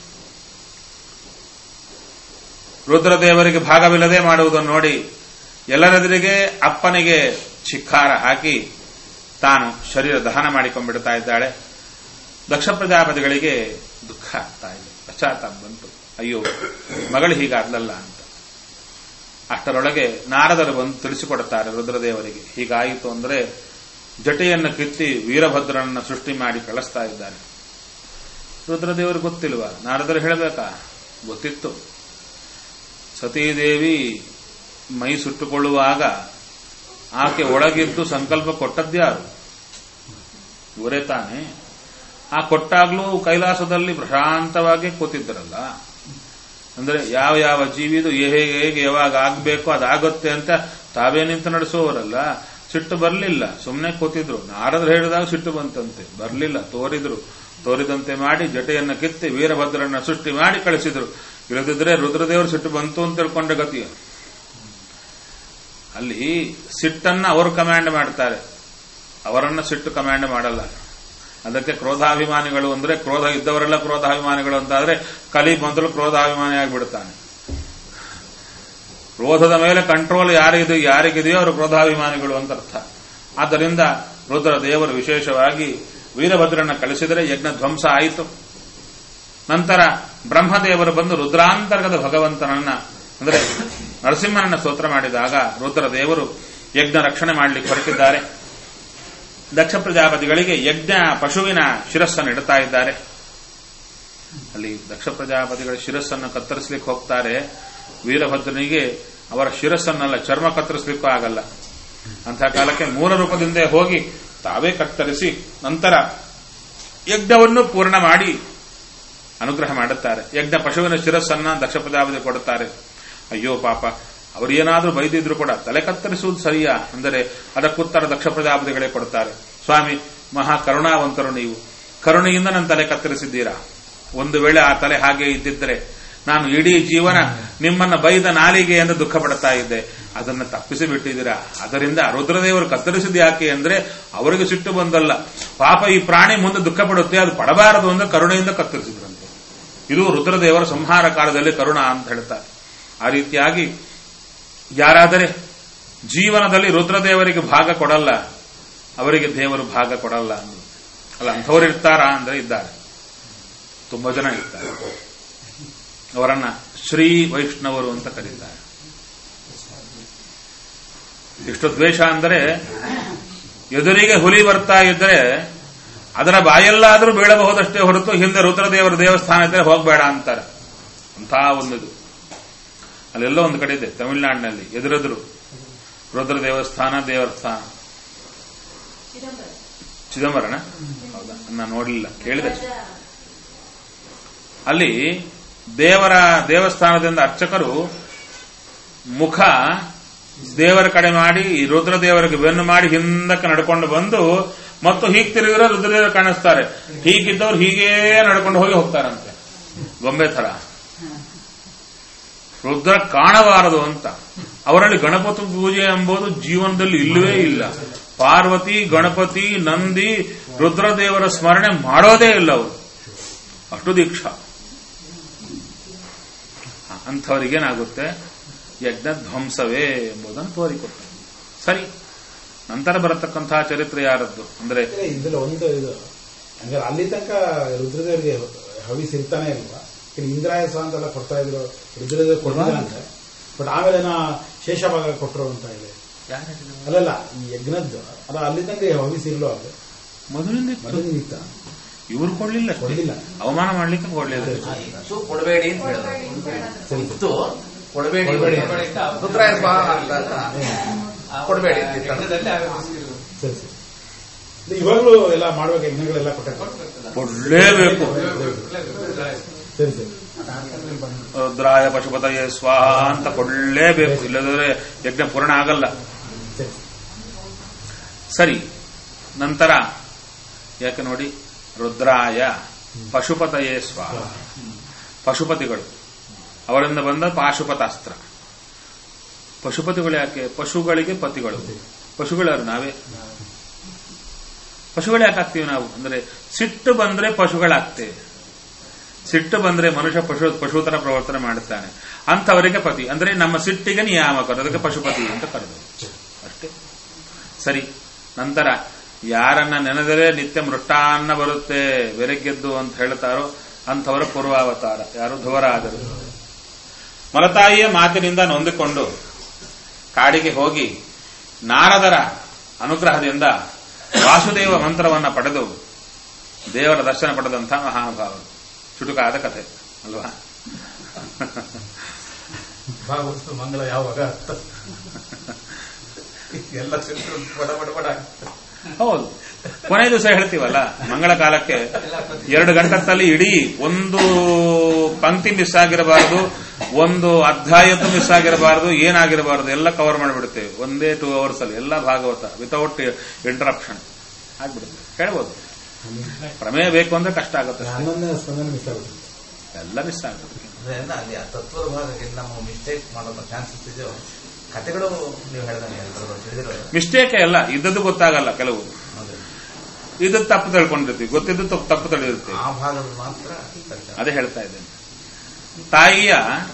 [SPEAKER 1] ರುದ್ರದೇವರಿಗೆ ಭಾಗವಿಲ್ಲದೆ ಮಾಡುವುದನ್ನು ನೋಡಿ ಎಲ್ಲರೆದುರಿಗೆ ಅಪ್ಪನಿಗೆ ಚಿಕ್ಕಾರ ಹಾಕಿ ತಾನು ಶರೀರ ದಹನ ಮಾಡಿಕೊಂಡ್ಬಿಡ್ತಾ ಇದ್ದಾಳೆ ದಕ್ಷ ಪ್ರಜಾಪತಿಗಳಿಗೆ ದುಃಖ ಆಗ್ತಾ ಇದೆ ಪಶ್ಚಾತ್ತಾಪ ಬಂತು ಅಯ್ಯೋ ಮಗಳು ಹೀಗಾದ್ಲಲ್ಲ ಅಂತ ಅಷ್ಟರೊಳಗೆ ನಾರದರು ಬಂದು ತಿಳಿಸಿಕೊಡುತ್ತಾರೆ ರುದ್ರದೇವರಿಗೆ ಹೀಗಾಯಿತು ಅಂದ್ರೆ ಜಟೆಯನ್ನು ಕಿತ್ತಿ ವೀರಭದ್ರನನ್ನ ಸೃಷ್ಟಿ ಮಾಡಿ ಕಳಿಸ್ತಾ ಇದ್ದಾರೆ ರುದ್ರದೇವರು ಗೊತ್ತಿಲ್ವಾ ನಾರದರು ಹೇಳಬೇಕಾ ಗೊತ್ತಿತ್ತು ಸತೀದೇವಿ ಮೈ ಸುಟ್ಟುಕೊಳ್ಳುವಾಗ ಆಕೆ ಒಳಗಿದ್ದು ಸಂಕಲ್ಪ ಕೊಟ್ಟದ್ಯಾರು ಇವರೇ ತಾನೆ ಆ ಕೊಟ್ಟಾಗ್ಲೂ ಕೈಲಾಸದಲ್ಲಿ ಪ್ರಶಾಂತವಾಗಿ ಕೂತಿದ್ದರಲ್ಲ ಅಂದ್ರೆ ಯಾವ ಯಾವ ಜೀವಿದು ಹೇಗೆ ಹೇಗೆ ಯಾವಾಗ ಆಗ್ಬೇಕು ಅದಾಗುತ್ತೆ ಅಂತ ತಾವೇ ನಿಂತು ನಡೆಸುವವರಲ್ಲ ಸಿಟ್ಟು ಬರಲಿಲ್ಲ ಸುಮ್ಮನೆ ಕೂತಿದ್ರು ನಾರದ್ರು ಹೇಳಿದಾಗ ಸಿಟ್ಟು ಬಂತಂತೆ ಬರಲಿಲ್ಲ ತೋರಿದ್ರು ತೋರಿದಂತೆ ಮಾಡಿ ಜಟೆಯನ್ನ ಕಿತ್ತಿ ವೀರಭದ್ರನ್ನ ಸೃಷ್ಟಿ ಮಾಡಿ ಕಳಿಸಿದ್ರು ಇಲ್ಲದಿದ್ರೆ ರುದ್ರದೇವರು ಸಿಟ್ಟು ಬಂತು ಅಂತ ತಿಳ್ಕೊಂಡ ಗತಿ ಅಲ್ಲಿ ಸಿಟ್ಟನ್ನ ಅವರು ಕಮಾಂಡ್ ಮಾಡ್ತಾರೆ ಅವರನ್ನ ಸಿಟ್ಟು ಕಮಾಂಡ್ ಮಾಡಲ್ಲ ಅದಕ್ಕೆ ಕ್ರೋಧಾಭಿಮಾನಿಗಳು ಅಂದ್ರೆ ಕ್ರೋಧ ಇದ್ದವರೆಲ್ಲ ಕ್ರೋಧಾಭಿಮಾನಿಗಳು ಅಂತಾದ್ರೆ ಕಲಿ ಮೊದಲು ಕ್ರೋಧಾಭಿಮಾನಿ ಆಗಿಬಿಡ್ತಾನೆ ಕ್ರೋಧದ ಮೇಲೆ ಕಂಟ್ರೋಲ್ ಯಾರಿದು ಯಾರಿಗಿದೆಯೋ ಅವರು ಕ್ರೋಧಾಭಿಮಾನಿಗಳು ಅಂತ ಅರ್ಥ ಆದ್ದರಿಂದ ರುದ್ರ ದೇವರು ವಿಶೇಷವಾಗಿ ವೀರಭದ್ರನ ಕಳಿಸಿದರೆ ಯಜ್ಞ ಧ್ವಂಸ ಆಯಿತು ನಂತರ ಬ್ರಹ್ಮದೇವರು ಬಂದು ರುದ್ರಾಂತರ್ಗದ ಭಗವಂತನನ್ನ ಅಂದರೆ ನರಸಿಂಹನನ್ನ ಸ್ತೋತ್ರ ಮಾಡಿದಾಗ ರುದ್ರದೇವರು ಯಜ್ಞ ರಕ್ಷಣೆ ಮಾಡಲಿಕ್ಕೆ ಹೊರಟಿದ್ದಾರೆ ದಕ್ಷ ಪ್ರಜಾಪತಿಗಳಿಗೆ ಯಜ್ಞ ಪಶುವಿನ ಶಿರಸ್ಸನ್ನು ಇಡ್ತಾ ಇದ್ದಾರೆ ಅಲ್ಲಿ ದಕ್ಷ ಪ್ರಜಾಪತಿಗಳ ಶಿರಸ್ಸನ್ನು ಕತ್ತರಿಸಲಿಕ್ಕೆ ಹೋಗ್ತಾರೆ ವೀರಭದ್ರನಿಗೆ ಅವರ ಶಿರಸ್ಸನ್ನೆಲ್ಲ ಚರ್ಮ ಕತ್ತರಿಸಲಿಕ್ಕೂ ಆಗಲ್ಲ ಅಂಥ ಕಾಲಕ್ಕೆ ಮೂಲ ರೂಪದಿಂದ ಹೋಗಿ ತಾವೇ ಕತ್ತರಿಸಿ ನಂತರ ಯಜ್ಞವನ್ನು ಪೂರ್ಣ ಮಾಡಿ ಅನುಗ್ರಹ ಮಾಡುತ್ತಾರೆ ಯಜ್ಞ ಪಶುವಿನ ಶಿರಸ್ಸನ್ನ ದಕ್ಷ ಪ್ರಜಾಪತಿ ಕೊಡುತ್ತಾರೆ ಅಯ್ಯೋ ಪಾಪ ಅವರೇನಾದ್ರೂ ಬೈದಿದ್ರು ಕೂಡ ತಲೆ ಕತ್ತರಿಸುವುದು ಸರಿಯಾ ಅಂದರೆ ಅದಕ್ಕುತ್ತರ ದಕ್ಷ ಪ್ರಜಾಪತಿಗಳೇ ಕೊಡುತ್ತಾರೆ ಸ್ವಾಮಿ ಮಹಾ ಕರುಣಾವಂತರು ನೀವು ಕರುಣೆಯಿಂದ ನನ್ನ ತಲೆ ಕತ್ತರಿಸಿದ್ದೀರಾ ಒಂದು ವೇಳೆ ಆ ತಲೆ ಹಾಗೆ ಇದ್ದಿದ್ರೆ ನಾನು ಇಡೀ ಜೀವನ ನಿಮ್ಮನ್ನ ಬೈದ ನಾಲಿಗೆ ಎಂದು ದುಃಖ ಪಡ್ತಾ ಇದ್ದೆ ಅದನ್ನು ತಪ್ಪಿಸಿ ಬಿಟ್ಟಿದ್ದೀರಾ ಅದರಿಂದ ರುದ್ರದೇವರು ಕತ್ತರಿಸಿದ ಯಾಕೆ ಅಂದ್ರೆ ಅವರಿಗೆ ಸಿಟ್ಟು ಬಂದಲ್ಲ ಪಾಪ ಈ ಪ್ರಾಣಿ ಮುಂದೆ ದುಃಖ ಪಡುತ್ತೆ ಅದು ಪಡಬಾರದು ಅಂದ್ರೆ ಕರುಣೆಯಿಂದ ಕತ್ತರಿಸಿದ್ರಂತೆ ಇದು ರುದ್ರದೇವರ ಸಂಹಾರ ಕಾಲದಲ್ಲಿ ಕರುಣ ಅಂತ ಹೇಳ್ತಾರೆ ಆ ರೀತಿಯಾಗಿ ಯಾರಾದರೆ ಜೀವನದಲ್ಲಿ ರುದ್ರದೇವರಿಗೆ ಭಾಗ ಕೊಡಲ್ಲ ಅವರಿಗೆ ದೇವರು ಭಾಗ ಕೊಡಲ್ಲ ಅಂದ್ರು ಅಲ್ಲ ಅಂಥವ್ರು ಇರ್ತಾರಾ ಅಂದ್ರೆ ಇದ್ದಾರೆ ತುಂಬಾ ಜನ ಇರ್ತಾರೆ ಅವರನ್ನ ಶ್ರೀ ವೈಷ್ಣವರು ಅಂತ ಕರೀತಾರೆ ಎಷ್ಟು ದ್ವೇಷ ಅಂದರೆ ಎದುರಿಗೆ ಹುಲಿ ಬರ್ತಾ ಇದ್ರೆ ಅದರ ಬಾಯಲ್ಲಾದರೂ ಬೀಳಬಹುದಷ್ಟೇ ಹೊರತು ಹಿಂದೆ ರುದ್ರದೇವರ ದೇವಸ್ಥಾನ ಇದ್ರೆ ಹೋಗಬೇಡ ಅಂತಾರೆ ಅಂತ ಒಂದಿದು ಅಲ್ಲೆಲ್ಲೋ ಒಂದು ಕಡೆ ಇದೆ ತಮಿಳುನಾಡಿನಲ್ಲಿ ಎದುರೆದುರು ರುದ್ರ ದೇವಸ್ಥಾನ ದೇವಸ್ಥಾನ ಚಿದಂಬರಣ ಹೌದಾ ನಾನು ನೋಡಲಿಲ್ಲ ಕೇಳಿದೆ ಅಷ್ಟೇ. ಅಲ್ಲಿ ದೇವರ ದೇವಸ್ಥಾನದಿಂದ ಅರ್ಚಕರು ಮುಖ ದೇವರ ಕಡೆ ಮಾಡಿ ಈ ರುದ್ರದೇವರಿಗೆ ಬೆನ್ನು ಮಾಡಿ ಹಿಂದಕ್ಕೆ ನಡ್ಕೊಂಡು ಬಂದು ಮತ್ತು ಹೀಗೆ ತಿರುಗಿರೋ ರುದ್ರದೇವರು ಕಾಣಿಸ್ತಾರೆ ಹೀಗಿದ್ದವ್ರು ಹೀಗೇ ನಡ್ಕೊಂಡು ಹೋಗಿ ಹೋಗ್ತಾರಂತೆ ಗೊಂಬೆ ತರ ರುದ್ರ ಕಾಣಬಾರದು ಅಂತ ಅವರಲ್ಲಿ ಗಣಪತಿ ಪೂಜೆ ಎಂಬುದು ಜೀವನದಲ್ಲಿ ಇಲ್ಲವೇ ಇಲ್ಲ ಪಾರ್ವತಿ ಗಣಪತಿ ನಂದಿ ರುದ್ರದೇವರ ಸ್ಮರಣೆ ಮಾಡೋದೇ ಇಲ್ಲ ಅವರು ಅಷ್ಟು ದೀಕ್ಷಾ ಅಂಥವರಿಗೇನಾಗುತ್ತೆ ಯಜ್ಞ ಧ್ವಂಸವೇ ಎಂಬುದನ್ನು ತೋರಿಕೊಡ್ತಾರೆ ಸರಿ ನಂತರ ಬರತಕ್ಕಂತಹ ಚರಿತ್ರೆ ಯಾರದ್ದು ಅಂದ್ರೆ
[SPEAKER 2] ಇದ್ರಲ್ಲಿ ಒಂದು ಇದು ಹಂಗಾರೆ ಅಲ್ಲಿ ತನಕ ರುದ್ರದೇವರಿಗೆ ಹವಿಸ್ ಇರ್ತಾನೆ ಇಲ್ವಾ ಇನ್ನು ಇಂದ್ರಾಯಸ ಅಂತೆಲ್ಲ ಕೊಡ್ತಾ ಇದ್ರು ರುದ್ರದೇವ್ ಕೊಟ್ಟಿಲ್ಲ ಅಂತ ಬಟ್ ಆಮೇಲೆ ನಾ ಶೇಷಭಾಗ ಕೊಟ್ಟರು ಅಂತ ಇದೆ ಅಲ್ಲಲ್ಲ ಈ ಯಜ್ಞದ್ದು ಅಲ್ಲ ಅಲ್ಲಿ ತನಕ ಹವಿಸ್ ಇರ್ಲೋ ಅದು
[SPEAKER 1] ಮೊದಲಿಂದ ಇತ್ತು.
[SPEAKER 2] ಮೊದಲಿಂದ ಇತ್ತ
[SPEAKER 1] ಇವ್ರು ಕೊಡ್ಲಿಲ್ಲ ಅಷ್ಟೇ.
[SPEAKER 2] ಕೊಡ್ಲಿಲ್ಲ.
[SPEAKER 1] ಅವಮಾನ ಮಾಡ್ಲಿಕ್ಕೆ ಕೊಡ್ಲಿಲ್ಲ
[SPEAKER 4] ಇತ್ತು ಕೊಡಬೇಡಿ ಅಂತ ಹೇಳಿದ್ರು
[SPEAKER 2] ಸರಿ
[SPEAKER 4] ಇತ್ತು ಕೊಡಬೇಡಿ
[SPEAKER 2] ಕೊಡ್ಬೇಡಿ.
[SPEAKER 4] ರುದ್ರಾಯ ಸ್ವಾಹ ಅಂತ ಕೊಡಬೇಡಿ ಅಂತ ಇತ್ತು.
[SPEAKER 2] ಸರಿ ಸರಿ ಇದು ಇವಾಗ್ಲೂ ಎಲ್ಲ ಮಾಡುವಾಗ ಯಜ್ಞಗಳೆಲ್ಲ ಕೊಟ್ಟ
[SPEAKER 1] ಕೊಡ್ಲೇಬೇಕು
[SPEAKER 2] ಸರಿ ಸರಿ
[SPEAKER 1] ರುದ್ರಾಯ ಪಶುಪತಯೇ ಸ್ವಾಹ ಅಂತ ಕೊಡ್ಲೇಬೇಕು ಇಲ್ಲದ್ರೆ ಯಜ್ಞ ಪೂರ್ಣ ಆಗಲ್ಲ
[SPEAKER 2] ಸರಿ
[SPEAKER 1] ಸರಿ ನಂತರ ಯಾಕೆ ನೋಡಿ ರುದ್ರಾಯ ಪಶುಪತಯೇ ಸ್ವಾಹ ಪಶುಪತಿಗಳು ಅವರಿಂದ ಬಂದ ಪಾಶುಪತಾಸ್ತ್ರ ಪಶುಪತಿಗಳು ಯಾಕೆ ಪಶುಗಳಿಗೆ ಪತಿಗಳು ಪಶುಗಳು ಯಾರು ನಾವೇ ಪಶುಗಳು ಯಾಕೆ ಆಗ್ತೀವಿ ನಾವು ಅಂದ್ರೆ ಸಿಟ್ಟು ಬಂದ್ರೆ ಪಶುಗಳಾಗ್ತೇವೆ ಸಿಟ್ಟು ಬಂದ್ರೆ ಮನುಷ್ಯ ಪಶು ಪಶು ತರ ಪ್ರವರ್ತನೆ ಮಾಡುತ್ತಾನೆ ಅಂಥವರಿಗೆ ಪತಿ ಅಂದ್ರೆ ನಮ್ಮ ಸಿಟ್ಟಿಗೆ ನಿಯಾಮಕರು ಅದಕ್ಕೆ ಪಶುಪತಿ ಅಂತ ಕರೆದು ಅಷ್ಟೇ ಸರಿ ನಂತರ ಯಾರನ್ನ ನೆನೆದರೆ ನಿತ್ಯ ಮೃಷ್ಟಾನ್ನ ಬರುತ್ತೆ ಬೆರಗೆದ್ದು ಅಂತ ಹೇಳ್ತಾರೋ ಅಂಥವರ ಪೂರ್ವಾವತಾರ ಯಾರು ಧ್ರುವರಾದರು ಮಲತಾಯಿಯ ಮಾತಿನಿಂದ ನೊಂದಿಕೊಂಡು ಕಾಡಿಗೆ ಹೋಗಿ ನಾರದರ ಅನುಗ್ರಹದಿಂದ ವಾಸುದೇವ ಮಂತ್ರವನ್ನ ಪಡೆದು ದೇವರ ದರ್ಶನ ಪಡೆದಂಥ ಮಹಾನುಭಾವರು ಚುಟುಕಾದ ಕಥೆ ಅಲ್ವಾ
[SPEAKER 2] ಭಾಗವತ ಮಂಗಳ ಯಾವಾಗ ಅಂತ
[SPEAKER 4] ಎಲ್ಲ ಸಿಕ್ತು ಬಡ ಬಡ ಬಡ ಆಗ್ತದೆ.
[SPEAKER 1] ಹೌದು ಕೊನೆ ದಿವಸ ಹೇಳ್ತೀವಲ್ಲ ಮಂಗಳ ಕಾಲಕ್ಕೆ ಎರಡು ಗಂಟತ್ತಲ್ಲಿ ಇಡೀ ಒಂದು ಪಂಕ್ತಿ ಮಿಸ್ ಆಗಿರಬಾರದು ಒಂದು ಅಧ್ಯಾಯದ್ದು ಮಿಸ್ ಆಗಿರಬಾರದು ಏನಾಗಿರಬಾರದು ಎಲ್ಲ ಕವರ್ ಮಾಡಿಬಿಡುತ್ತೇವೆ ಒಂದೇ ಟೂ ಅವರ್ಸ್ ಅಲ್ಲಿ ಎಲ್ಲ ಭಾಗವತ ವಿತೌಟ್ ಇಂಟರಪ್ಷನ್ ಆಗ್ಬಿಡುತ್ತೆ ಹೇಳ್ಬೋದು ಪ್ರಮೇಯ ಬೇಕು ಅಂದ್ರೆ ಕಷ್ಟ ಆಗುತ್ತೆ ಅಷ್ಟೇ.
[SPEAKER 2] ಹನ್ನೊಂದನೇ ಸ್ಪಂದನೆ ಮಿಸ್ ಆಗುತ್ತೆ
[SPEAKER 1] ಎಲ್ಲ ಮಿಸ್ ಆಗುತ್ತೆ
[SPEAKER 4] ಅದರಿಂದ ಅಲ್ಲಿ ಆ ತತ್ವದ ಭಾಗಕ್ಕೆ ನಮ್ಮ ಮಿಸ್ಟೇಕ್ ಮಾಡೋ ಚಾನ್ಸಸ್ ಇದೆಯೋ ಕಥೆಗಳು ನೀವು ಹೇಳ್ದಂಗೆ ಎಲ್ಲರೂ ತಿಳಿದಿರೋ
[SPEAKER 1] ಮಿಸ್ಟೇಕ್ ಎಲ್ಲ ಇದ್ದದ್ದು ಗೊತ್ತಾಗಲ್ಲ ಕೆಲವು ಇದ್ದದ್ದು ತಪ್ಪು ತಿಳ್ಕೊಂಡಿರ್ತೀವಿ ಗೊತ್ತಿದ್ದು ತಪ್ಪು- ತಪ್ಪು ತಿಳಿದಿರ್ತೀವಿ
[SPEAKER 4] ಆ ಭಾಗದ ಮಾತ್ರ ಕಷ್ಟ.
[SPEAKER 1] ಅದೇ ಹೇಳ್ತಾ ಇದ್ದೇನೆ ತಾಯಿಯ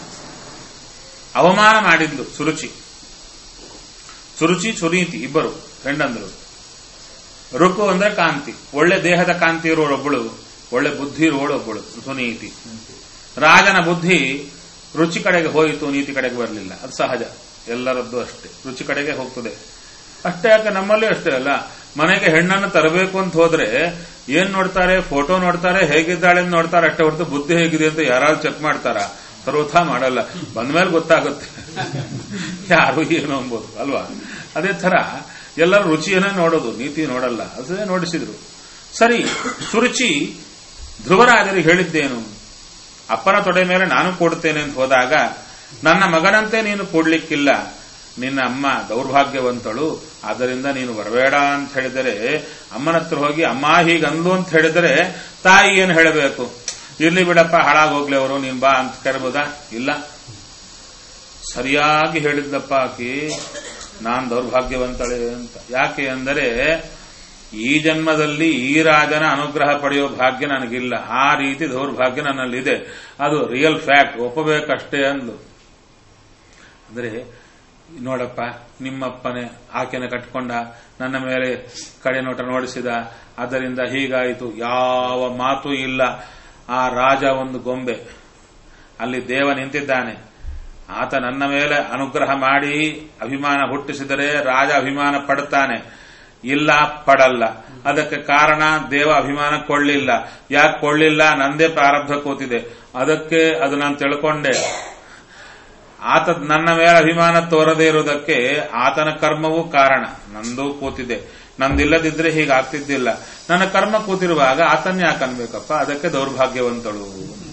[SPEAKER 1] ಅವಮಾನ ಮಾಡಿದ್ಲು ಸುರುಚಿ ಸುರುಚಿ ಸುನೀತಿ ಇಬ್ಬರು ಹೆಣ್ಣಂದ್ರು ರುಕು ಅಂದ್ರೆ ಕಾಂತಿ ಒಳ್ಳೆ ದೇಹದ ಕಾಂತಿ ಇರುವಳೊಬ್ಬಳು ಒಳ್ಳೆ ಬುದ್ಧಿ ಇರುವಳೊಬ್ಬಳು ಸುನೀತಿ ರಾಜನ ಬುದ್ಧಿ ರುಚಿ ಕಡೆಗೆ ಹೋಯಿತು ನೀತಿ ಕಡೆಗೆ ಬರಲಿಲ್ಲ ಅದು ಸಹಜ ಎಲ್ಲರದ್ದು ಅಷ್ಟೇ ರುಚಿ ಕಡೆಗೆ ಹೋಗ್ತದೆ ಅಷ್ಟೇ ಯಾಕೆ ನಮ್ಮಲ್ಲಿ ಅಷ್ಟೇ ಅಲ್ಲ ಮನೆಗೆ ಹೆಣ್ಣನ್ನು ತರಬೇಕು ಅಂತ ಹೋದ್ರೆ ಏನ್ ನೋಡ್ತಾರೆ ಫೋಟೋ ನೋಡ್ತಾರೆ ಹೇಗಿದ್ದಾಳೆ ಅಂತ ನೋಡ್ತಾರೆ ಅಷ್ಟೇ ಹೊರತು ಬುದ್ಧಿ ಹೇಗಿದೆ ಅಂತ ಯಾರಾದ್ರೂ ಚೆಕ್ ಮಾಡ್ತಾರ ಸರ್ವಥಾ ಮಾಡಲ್ಲ ಬಂದ್ಮೇಲೆ ಗೊತ್ತಾಗುತ್ತೆ ಯಾರು ಏನು ಅಂಬೋದು ಅಲ್ವಾ ಅದೇ ತರ ಎಲ್ಲರೂ ರುಚಿಯನ್ನೇ ನೋಡೋದು ನೀತಿ ನೋಡಲ್ಲ ಅದೇ ನೋಡಿಸಿದ್ರು ಸರಿ ಸುರುಚಿ ಧ್ರುವರಾಜರಿಗೆ ಹೇಳಿದ್ದೇನು ಅಪ್ಪನ ತೊಡೆ ಮೇಲೆ ನಾನು ಕೊಡ್ತೇನೆ ಅಂತ ಹೋದಾಗ ನನ್ನ ಮಗನಂತೆ ನೀನು ಕೊಡ್ಲಿಕ್ಕಿಲ್ಲ ನಿನ್ನ ಅಮ್ಮ ದೌರ್ಭಾಗ್ಯವಂತಳು ಆದ್ದರಿಂದ ನೀನು ಬರಬೇಡ ಅಂತ ಹೇಳಿದರೆ ಅಮ್ಮನ ಹತ್ರ ಹೋಗಿ ಅಮ್ಮ ಹೀಗಂದು ಅಂತ ಹೇಳಿದರೆ ತಾಯಿ ಏನು ಹೇಳಬೇಕು ಇರ್ಲಿ ಬಿಡಪ್ಪ ಹಾಳಾಗೋಗ್ಲಿ ಅವರು ನೀನ್ ಬಾ ಅಂತ ಕರಿಬೋದಾ ಇಲ್ಲ ಸರಿಯಾಗಿ ಹೇಳಿದ್ದಪ್ಪ ಆಕಿ ನಾನ್ ದೌರ್ಭಾಗ್ಯವಂತಳೆ ಅಂತ ಯಾಕೆ ಅಂದರೆ ಈ ಜನ್ಮದಲ್ಲಿ ಈ ರಾಜನ ಅನುಗ್ರಹ ಪಡೆಯೋ ಭಾಗ್ಯ ನನಗಿಲ್ಲ ಆ ರೀತಿ ದೌರ್ಭಾಗ್ಯ ನನ್ನಲ್ಲಿದೆ ಅದು ರಿಯಲ್ ಫ್ಯಾಕ್ಟ್ ಒಪ್ಪಬೇಕಷ್ಟೇ ಅಂದ್ಲು ಅಂದ್ರೆ ನೋಡಪ್ಪ ನಿಮ್ಮಪ್ಪನೇ ಆಕೆನ ಕಟ್ಕೊಂಡ ನನ್ನ ಮೇಲೆ ಕಡೆ ನೋಟ ನೋಡಿಸಿದ ಅದರಿಂದ ಹೀಗಾಯಿತು ಯಾವ ಮಾತು ಇಲ್ಲ ಆ ರಾಜ ಒಂದು ಗೊಂಬೆ ಅಲ್ಲಿ ದೇವ ನಿಂತಿದ್ದಾನೆ ಆತ ನನ್ನ ಮೇಲೆ ಅನುಗ್ರಹ ಮಾಡಿ ಅಭಿಮಾನ ಹುಟ್ಟಿಸಿದರೆ ರಾಜ ಅಭಿಮಾನ ಪಡ್ತಾನೆ ಇಲ್ಲ ಪಡಲ್ಲ ಅದಕ್ಕೆ ಕಾರಣ ದೇವ ಅಭಿಮಾನ ಕೊಳ್ಳಿಲ್ಲ ಯಾಕೆ ಕೊಳ್ಳಿಲ್ಲ ನಂದೇ ಪ್ರಾರಬ್ಧ ಕೂತಿದೆ ಅದಕ್ಕೆ ಅದು ನಾನು ತಿಳ್ಕೊಂಡೆ ಆತ ನನ್ನ ಮೇಲೆ ಅಭಿಮಾನ ತೋರದೇ ಇರುವುದಕ್ಕೆ ಆತನ ಕರ್ಮವೂ ಕಾರಣ ನಂದು ಕೂತಿದೆ ನಂದಿಲ್ಲದಿದ್ರೆ ಹೀಗಾಗ್ತಿದ್ದಿಲ್ಲ ನನ್ನ ಕರ್ಮ ಕೂತಿರುವಾಗ ಆತನ್ನೇ ಯಾಕೆ ಅನ್ಬೇಕಪ್ಪ ಅದಕ್ಕೆ ದೌರ್ಭಾಗ್ಯವಂತಳು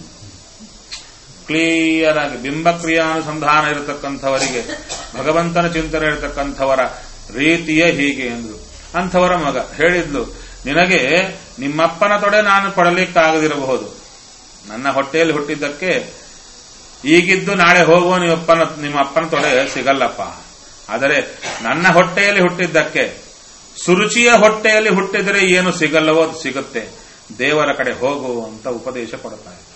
[SPEAKER 1] ಕ್ಲಿಯರ್ ಆಗಿ ಬಿಂಬಕ್ರಿಯಾನುಸಂಧಾನ ಇರತಕ್ಕಂಥವರಿಗೆ ಭಗವಂತನ ಚಿಂತನೆ ಇರತಕ್ಕಂಥವರ ರೀತಿಯೇ ಹೀಗೆ ಎಂದ್ರು ಅಂಥವರ ಮಗ ಹೇಳಿದ್ಲು ನಿನಗೆ ನಿಮ್ಮಪ್ಪನ ತೊಡೆ ನಾನು ಪಡಲಿಕ್ಕಾಗದಿರಬಹುದು ನನ್ನ ಹೊಟ್ಟೆಯಲ್ಲಿ ಹುಟ್ಟಿದ್ದಕ್ಕೆ ಈಗಿದ್ದು ನಾಳೆ ಹೋಗುವ ನಿಮ್ಮಪ್ಪನ ನಿಮ್ಮ ಅಪ್ಪನ ತೊಡೆ ಸಿಗಲ್ಲಪ್ಪ ಆದರೆ ನನ್ನ ಹೊಟ್ಟೆಯಲ್ಲಿ ಹುಟ್ಟಿದ್ದಕ್ಕೆ ಸುರುಚಿಯ ಹೊಟ್ಟೆಯಲ್ಲಿ ಹುಟ್ಟಿದರೆ ಏನು ಸಿಗಲ್ಲವೋ ಅದು ಸಿಗುತ್ತೆ ದೇವರ ಕಡೆ ಹೋಗು ಅಂತ ಉಪದೇಶ ಕೊಡ್ತಾ ಇದ್ದ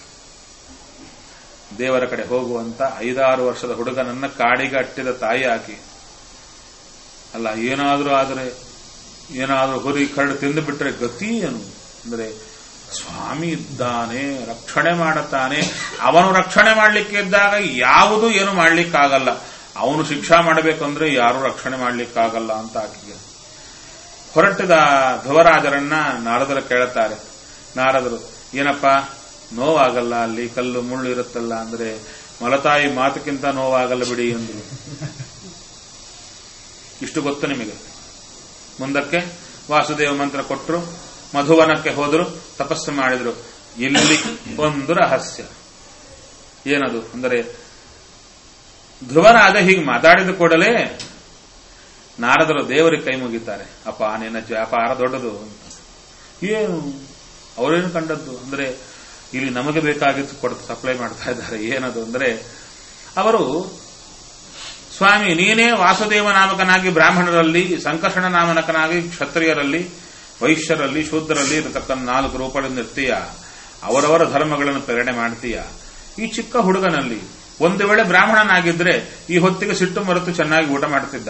[SPEAKER 1] ದೇವರ ಕಡೆ ಹೋಗುವಂತ ಐದಾರು ವರ್ಷದ ಹುಡುಗನನ್ನ ಕಾಡಿಗೆ ಅಟ್ಟಿದ ತಾಯಿ ಆಕಿ ಅಲ್ಲ ಏನಾದರೂ ಆದರೆ ಏನಾದರೂ ಹುರಿ ಕರಡು ತಿಂದು ಬಿಟ್ರೆ ಗತಿ ಏನು ಅಂದ್ರೆ ಸ್ವಾಮಿ ಇದ್ದಾನೆ ರಕ್ಷಣೆ ಮಾಡುತ್ತಾನೆ ಅವನು ರಕ್ಷಣೆ ಮಾಡಲಿಕ್ಕೆ ಇದ್ದಾಗ ಯಾವುದು ಏನು ಮಾಡ್ಲಿಕ್ಕಾಗಲ್ಲ ಅವನು ಶಿಕ್ಷಾ ಮಾಡಬೇಕಂದ್ರೆ ಯಾರು ರಕ್ಷಣೆ ಮಾಡ್ಲಿಕ್ಕಾಗಲ್ಲ ಅಂತ ಆಕೆಗೆ ಹೊರಟಿದ ಧ್ರುವರಾಜರನ್ನ ನಾರದರು ಕೇಳುತ್ತಾರೆ ನಾರದರು ಏನಪ್ಪ ನೋವಾಗಲ್ಲ ಅಲ್ಲಿ ಕಲ್ಲು ಮುಳ್ಳು ಇರುತ್ತಲ್ಲ ಅಂದ್ರೆ ಮಲತಾಯಿ ಮಾತಕ್ಕಿಂತ ನೋವಾಗಲ್ಲ ಬಿಡಿ ಎಂದರು ಇಷ್ಟು ಗೊತ್ತು ನಿಮಗೆ ಮುಂದಕ್ಕೆ ವಾಸುದೇವ ಮಂತ್ರ ಕೊಟ್ಟರು ಮಧುವನಕ್ಕೆ ಹೋದರು ತಪಸ್ಸು ಮಾಡಿದ್ರು ಇಲ್ಲಿ ಒಂದು ರಹಸ್ಯ ಏನದು ಅಂದರೆ ಧ್ರುವರಾಜ ಹೀಗೆ ಮಾತಾಡಿದ ಕೂಡಲೇ ನಾರದರು ದೇವರಿಗೆ ಕೈ ಮುಗಿತಾರೆ ಅಪ್ಪ ನಿನ್ನ ವ್ಯಾಪಾರ ದೊಡ್ಡದು ಅಂತ ಏನು ಅವರೇನು ಕಂಡದ್ದು ಅಂದ್ರೆ ಇಲ್ಲಿ ನಮಗೆ ಬೇಕಾಗಿದ್ದು ಕೊಡ್ತು ಸಪ್ಲೈ ಮಾಡ್ತಾ ಇದ್ದಾರೆ ಏನದು ಅಂದ್ರೆ ಅವರು ಸ್ವಾಮಿ ನೀನೇ ವಾಸುದೇವ ನಾಮಕನಾಗಿ ಬ್ರಾಹ್ಮಣರಲ್ಲಿ ಸಂಕರ್ಷಣ ನಾಮಕನಾಗಿ ಕ್ಷತ್ರಿಯರಲ್ಲಿ ವೈಶ್ಯರಲ್ಲಿ ಶೂದ್ರರಲ್ಲಿ ಇರತಕ್ಕಂಥ ನಾಲ್ಕು ರೂಪಗಳಿಂದ ಇರ್ತೀಯ ಅವರವರ ಧರ್ಮಗಳನ್ನು ಪ್ರೇರಣೆ ಮಾಡ್ತೀಯ ಈ ಚಿಕ್ಕ ಹುಡುಗನಲ್ಲಿ ಒಂದು ವೇಳೆ ಬ್ರಾಹ್ಮಣನಾಗಿದ್ರೆ ಈ ಹೊತ್ತಿಗೆ ಸಿಟ್ಟು ಮರೆತು ಚೆನ್ನಾಗಿ ಊಟ ಮಾಡ್ತಿದ್ದ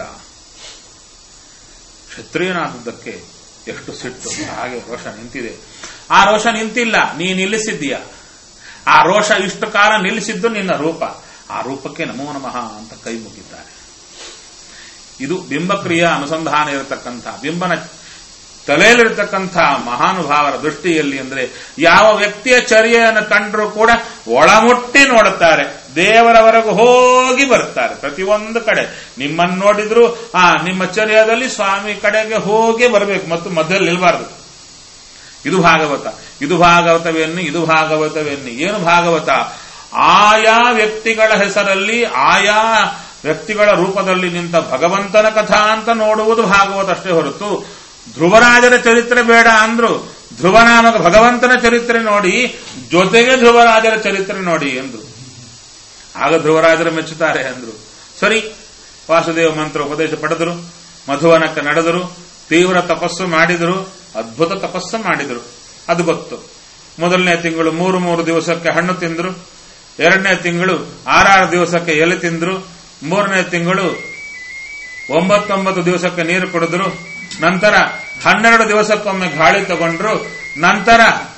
[SPEAKER 1] ಕ್ಷತ್ರಿಯನಾದದ್ದಕ್ಕೆ ಎಷ್ಟು ಸಿಟ್ಟು ಹಾಗೆ ರೋಷ ನಿಂತಿದೆ ಆ ರೋಷ ನಿಂತಿಲ್ಲ ನೀ ನಿಲ್ಲಿಸಿದ್ದೀಯ ಆ ರೋಷ ಇಷ್ಟು ಕಾಲ ನಿಲ್ಲಿಸಿದ್ದು ನಿನ್ನ ರೂಪ ಆ ರೂಪಕ್ಕೆ ನಮೋ ನಮಃ ಅಂತ ಕೈ ಮುಗಿದ್ದಾರೆ ಇದು ಬಿಂಬಕ್ರಿಯಾ ಅನುಸಂಧಾನ ಇರತಕ್ಕಂಥ ಬಿಂಬನ ತಲೆಯಲ್ಲಿರ್ತಕ್ಕಂಥ ಮಹಾನುಭಾವರ ದೃಷ್ಟಿಯಲ್ಲಿ ಅಂದ್ರೆ ಯಾವ ವ್ಯಕ್ತಿಯ ಚರ್ಯೆಯನ್ನು ಕಂಡರೂ ಕೂಡ ಒಳಮುಟ್ಟಿ ನೋಡುತ್ತಾರೆ ದೇವರವರೆಗೂ ಹೋಗಿ ಬರ್ತಾರೆ ಪ್ರತಿಯೊಂದು ಕಡೆ ನಿಮ್ಮನ್ನು ನೋಡಿದ್ರು ಆ ನಿಮ್ಮ ಚರ್ಯದಲ್ಲಿ ಸ್ವಾಮಿ ಕಡೆಗೆ ಹೋಗಿ ಬರಬೇಕು ಮತ್ತು ಮಧ್ಯದಲ್ಲಿ ನಿಲ್ಬಾರ್ದು ಇದು ಭಾಗವತ ಇದು ಭಾಗವತವೆನ್ನಿ ಇದು ಭಾಗವತವೆನ್ನಿ ಏನು ಭಾಗವತ ಆಯಾ ವ್ಯಕ್ತಿಗಳ ಹೆಸರಲ್ಲಿ ಆಯಾ ವ್ಯಕ್ತಿಗಳ ರೂಪದಲ್ಲಿ ನಿಂತ ಭಗವಂತನ ಕಥಾ ಅಂತ ನೋಡುವುದು ಭಾಗವತ ಅಷ್ಟೇ ಹೊರತು ಧ್ರುವರಾಜರ ಚರಿತ್ರೆ ಬೇಡ ಅಂದ್ರು ಧ್ರುವನಾಮಕ ಭಗವಂತನ ಚರಿತ್ರೆ ನೋಡಿ ಜೊತೆಗೆ ಧ್ರುವರಾಜರ ಚರಿತ್ರೆ ನೋಡಿ ಎಂದ್ರು ಆಗ ಧ್ರುವರಾಜರು ಮೆಚ್ಚುತ್ತಾರೆ ಅಂದ್ರು ಸರಿ ವಾಸುದೇವ ಮಂತ್ರ ಉಪದೇಶ ಪಡೆದರು ಮಧುವನಕ್ಕೆ ನಡೆದರು ತೀವ್ರ ತಪಸ್ಸು ಮಾಡಿದರು ಅದ್ಭುತ ತಪಸ್ಸು ಮಾಡಿದರು ಅದು ಗೊತ್ತು ಮೊದಲನೇ ತಿಂಗಳು ಮೂರು ಮೂರು ದಿವಸಕ್ಕೆ ಹಣ್ಣು ತಿಂದರು ಎರಡನೇ ತಿಂಗಳು ಆರಾರು ದಿವಸಕ್ಕೆ ಎಲೆ ತಿಂದರು ಮೂರನೇ ತಿಂಗಳು ಒಂಬತ್ತೊಂಬತ್ತು ದಿವಸಕ್ಕೆ ನೀರು ಕುಡಿದ್ರು ನಂತರ ಹನ್ನೆರಡು ದಿವಸಕ್ಕೊಮ್ಮೆ ಗಾಳಿ ತಗೊಂಡ್ರು ನಂತರ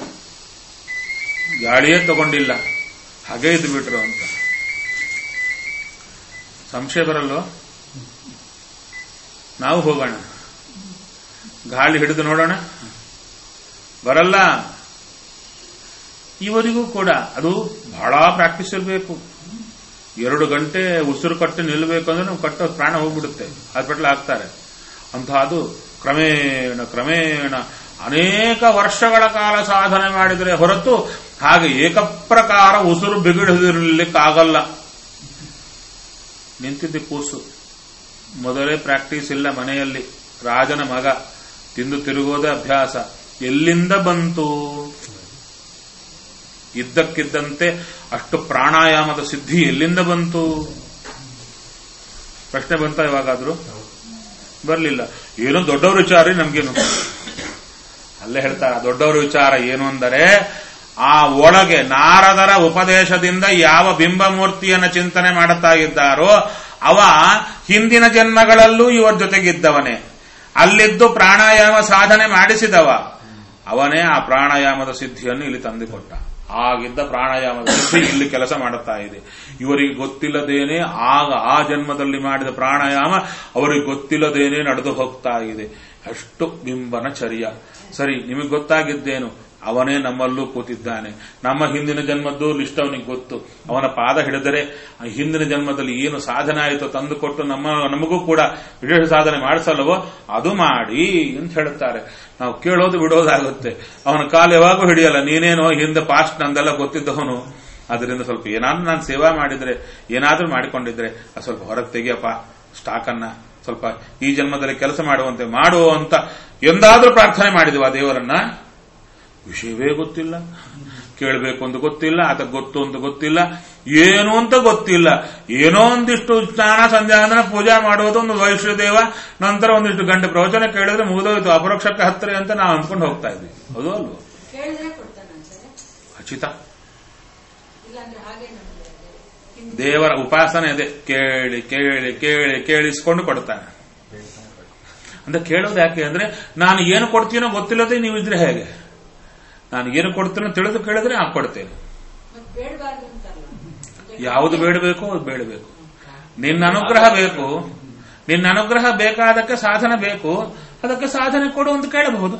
[SPEAKER 1] ಗಾಳಿಯೇ ತಗೊಂಡಿಲ್ಲ ಹಾಗೆ ಇದ್ದು ಬಿಟ್ರು ಅಂತ ಸಂಶಯ ಬರಲ್ವೋ ನಾವು ಹೋಗೋಣ ಗಾಳಿ ಹಿಡಿದು ನೋಡೋಣ ಬರಲ್ಲ ಇವರಿಗೂ ಕೂಡ ಅದು ಬಹಳ ಪ್ರಾಕ್ಟೀಸ್ ಇರಬೇಕು ಎರಡು ಗಂಟೆ ಉಸಿರು ಕಟ್ಟಿ ನಿಲ್ಲಬೇಕು ಅಂದ್ರೆ ನಾವು ಕಟ್ಟೋ ಪ್ರಾಣ ಹೋಗ್ಬಿಡುತ್ತೆ ಹಾಸ್ಪಿಟಲ್ ಹಾಕ್ತಾರೆ ಅಂತ ಅದು ಕ್ರಮೇಣ ಕ್ರಮೇಣ ಅನೇಕ ವರ್ಷಗಳ ಕಾಲ ಸಾಧನೆ ಮಾಡಿದರೆ ಹೊರತು ಹಾಗೆ ಏಕಪ್ರಕಾರ ಉಸಿರು ಬಿಗಿಡಿದಿರಲಿಕ್ಕಾಗಲ್ಲ ನಿಂತಿದ್ದ ಕೂಸು ಮೊದಲೇ ಪ್ರಾಕ್ಟೀಸ್ ಇಲ್ಲ ಮನೆಯಲ್ಲಿ ರಾಜನ ಮಗ ತಿಂದು ತಿರುಗೋದೇ ಅಭ್ಯಾಸ ಎಲ್ಲಿಂದ ಬಂತು ಇದ್ದಕ್ಕಿದ್ದಂತೆ ಅಷ್ಟು ಪ್ರಾಣಾಯಾಮದ ಸಿದ್ಧಿ ಎಲ್ಲಿಂದ ಬಂತು ಪ್ರಶ್ನೆ ಬಂತ ಇವಾಗಾದ್ರೂ ಬರಲಿಲ್ಲ ಏನೋ ದೊಡ್ಡವ್ರ ವಿಚಾರ ನಮ್ಗೇನು ಅಲ್ಲೇ ಹೇಳ್ತಾರ ದೊಡ್ಡವರ ವಿಚಾರ ಏನು ಅಂದರೆ ಆ ಒಳಗೆ ನಾರದರ ಉಪದೇಶದಿಂದ ಯಾವ ಬಿಂಬಮೂರ್ತಿಯನ್ನ ಚಿಂತನೆ ಮಾಡುತ್ತಾ ಇದ್ದಾರೋ ಅವ ಹಿಂದಿನ ಜನ್ಮಗಳಲ್ಲೂ ಇವರ ಜೊತೆಗಿದ್ದವನೇ ಅಲ್ಲಿದ್ದು ಪ್ರಾಣಾಯಾಮ ಸಾಧನೆ ಮಾಡಿಸಿದವ ಅವನೇ ಆ ಪ್ರಾಣಾಯಾಮದ ಸಿದ್ಧಿಯನ್ನು ಇಲ್ಲಿ ತಂದುಕೊಟ್ಟ ಆಗಿದ್ದ ಪ್ರಾಣಾಯಾಮದ ಸಿದ್ಧಿ ಇಲ್ಲಿ ಕೆಲಸ ಮಾಡುತ್ತಾ ಇದೆ ಇವರಿಗೆ ಗೊತ್ತಿಲ್ಲದೇನೆ ಆಗ ಆ ಜನ್ಮದಲ್ಲಿ ಮಾಡಿದ ಪ್ರಾಣಾಯಾಮ ಅವರಿಗೆ ಗೊತ್ತಿಲ್ಲದೇನೆ ನಡೆದು ಹೋಗ್ತಾ ಇದೆ ಅಷ್ಟು ಬಿಂಬನ ಚರ್ಯ ಸರಿ ನಿಮಗೆ ಗೊತ್ತಾಗಿದ್ದೇನು ಅವನೇ ನಮ್ಮಲ್ಲೂ ಕೂತಿದ್ದಾನೆ ನಮ್ಮ ಹಿಂದಿನ ಜನ್ಮದ್ದು ಲಿಸ್ಟ್ ಅವನಿಗೆ ಗೊತ್ತು ಅವನ ಪಾದ ಹಿಡಿದರೆ ಆ ಹಿಂದಿನ ಜನ್ಮದಲ್ಲಿ ಏನು ಸಾಧನೆ ಆಯಿತು ತಂದುಕೊಟ್ಟು ನಮ್ಮ ನಮಗೂ ಕೂಡ ವಿಶೇಷ ಸಾಧನೆ ಮಾಡಿಸಲ್ವೋ ಅದು ಮಾಡಿ ಅಂತ ಹೇಳುತ್ತಾರೆ ನಾವು ಕೇಳೋದು ಬಿಡೋದಾಗುತ್ತೆ ಅವನ ಕಾಲು ಯಾವಾಗೂ ಹಿಡಿಯಲ್ಲ ನೀನೇನೋ ಹಿಂದೆ ಪಾಸ್ಟ್ ನಂದೆಲ್ಲ ಗೊತ್ತಿದ್ದವನು ಅದರಿಂದ ಸ್ವಲ್ಪ ಏನಾದ್ರೂ ನಾನು ಸೇವಾ ಮಾಡಿದ್ರೆ ಏನಾದ್ರೂ ಮಾಡಿಕೊಂಡಿದ್ರೆ ಅದು ಸ್ವಲ್ಪ ಹೊರಗೆ ತೆಗಿಯಪ್ಪ ಸ್ಟಾಕ್ ಅನ್ನ ಸ್ವಲ್ಪ ಈ ಜನ್ಮದಲ್ಲಿ ಕೆಲಸ ಮಾಡುವಂತೆ ಮಾಡು ಅಂತ ಎಂದಾದ್ರೂ ಪ್ರಾರ್ಥನೆ ಮಾಡಿದ್ವ ದೇವರನ್ನ ವಿಷಯವೇ ಗೊತ್ತಿಲ್ಲ ಕೇಳಬೇಕು ಅಂತ ಗೊತ್ತಿಲ್ಲ ಆತ ಗೊತ್ತು ಅಂತ ಗೊತ್ತಿಲ್ಲ ಏನು ಅಂತ ಗೊತ್ತಿಲ್ಲ ಏನೋ ಒಂದಿಷ್ಟು ಸ್ನಾನ ಸಂಧ್ಯಾವಂದನ ಪೂಜಾ ಮಾಡೋದು ಒಂದು ವೈಷ್ಣದೇವ ನಂತರ ಒಂದಿಷ್ಟು ಗಂಟೆ ಪ್ರವಚನ ಕೇಳಿದ್ರೆ ಮುಗಿದೋಯ್ತು ಅಪರೋಕ್ಷಕ್ಕೆ ಹತ್ತಿರ ಅಂತ ನಾವು ಅಂದ್ಕೊಂಡು ಹೋಗ್ತಾ ಇದ್ವಿ ಹೌದು ಅಲ್ವೋ
[SPEAKER 5] ಕೇಳಿದ್ರೆ ಕೊಡ್ತಾನೆ ಸರ್
[SPEAKER 1] ಖಚಿತ
[SPEAKER 5] ಇಲ್ಲಾಂದ್ರೆ ಹಾಗೆ ನಮ್ಗೆ ಹಿಂದೆ
[SPEAKER 1] ದೇವರ ಉಪಾಸನೆ ಇದೆ ಕೇಳಿ ಕೇಳಿ ಕೇಳಿ ಕೇಳಿಸ್ಕೊಂಡು ಕೊಡ್ತಾನೆ ಅಂತ ಕೇಳೋದು ಯಾಕೆ ಅಂದ್ರೆ ನಾನು ಏನು ಕೊಡ್ತೀನೋ ಗೊತ್ತಿಲ್ಲದೆ ನೀವು ಇದ್ರೆ ಹೇಗೆ ನಾನು ಏನು ಕೊಡ್ತೀನೋ ತಿಳಿದು ಕೇಳಿದ್ರೆ ಆ ಕೊಡ್ತೇನೆ
[SPEAKER 5] ಮತ್ ಬೇಡಬಾರ್ದು ಅಂತಲ್ಲ
[SPEAKER 1] ಯಾವುದು ಬೇಡಬೇಕು ಅದು ಬೇಡಬೇಕು ನಿನ್ನ ಅನುಗ್ರಹ ಬೇಕು ನಿನ್ನ ಅನುಗ್ರಹ ಬೇಕಾದಕ್ಕೆ ಸಾಧನೆ ಬೇಕು ಅದಕ್ಕೆ ಸಾಧನೆ ಕೊಡು ಅಂತ ಕೇಳಬಹುದು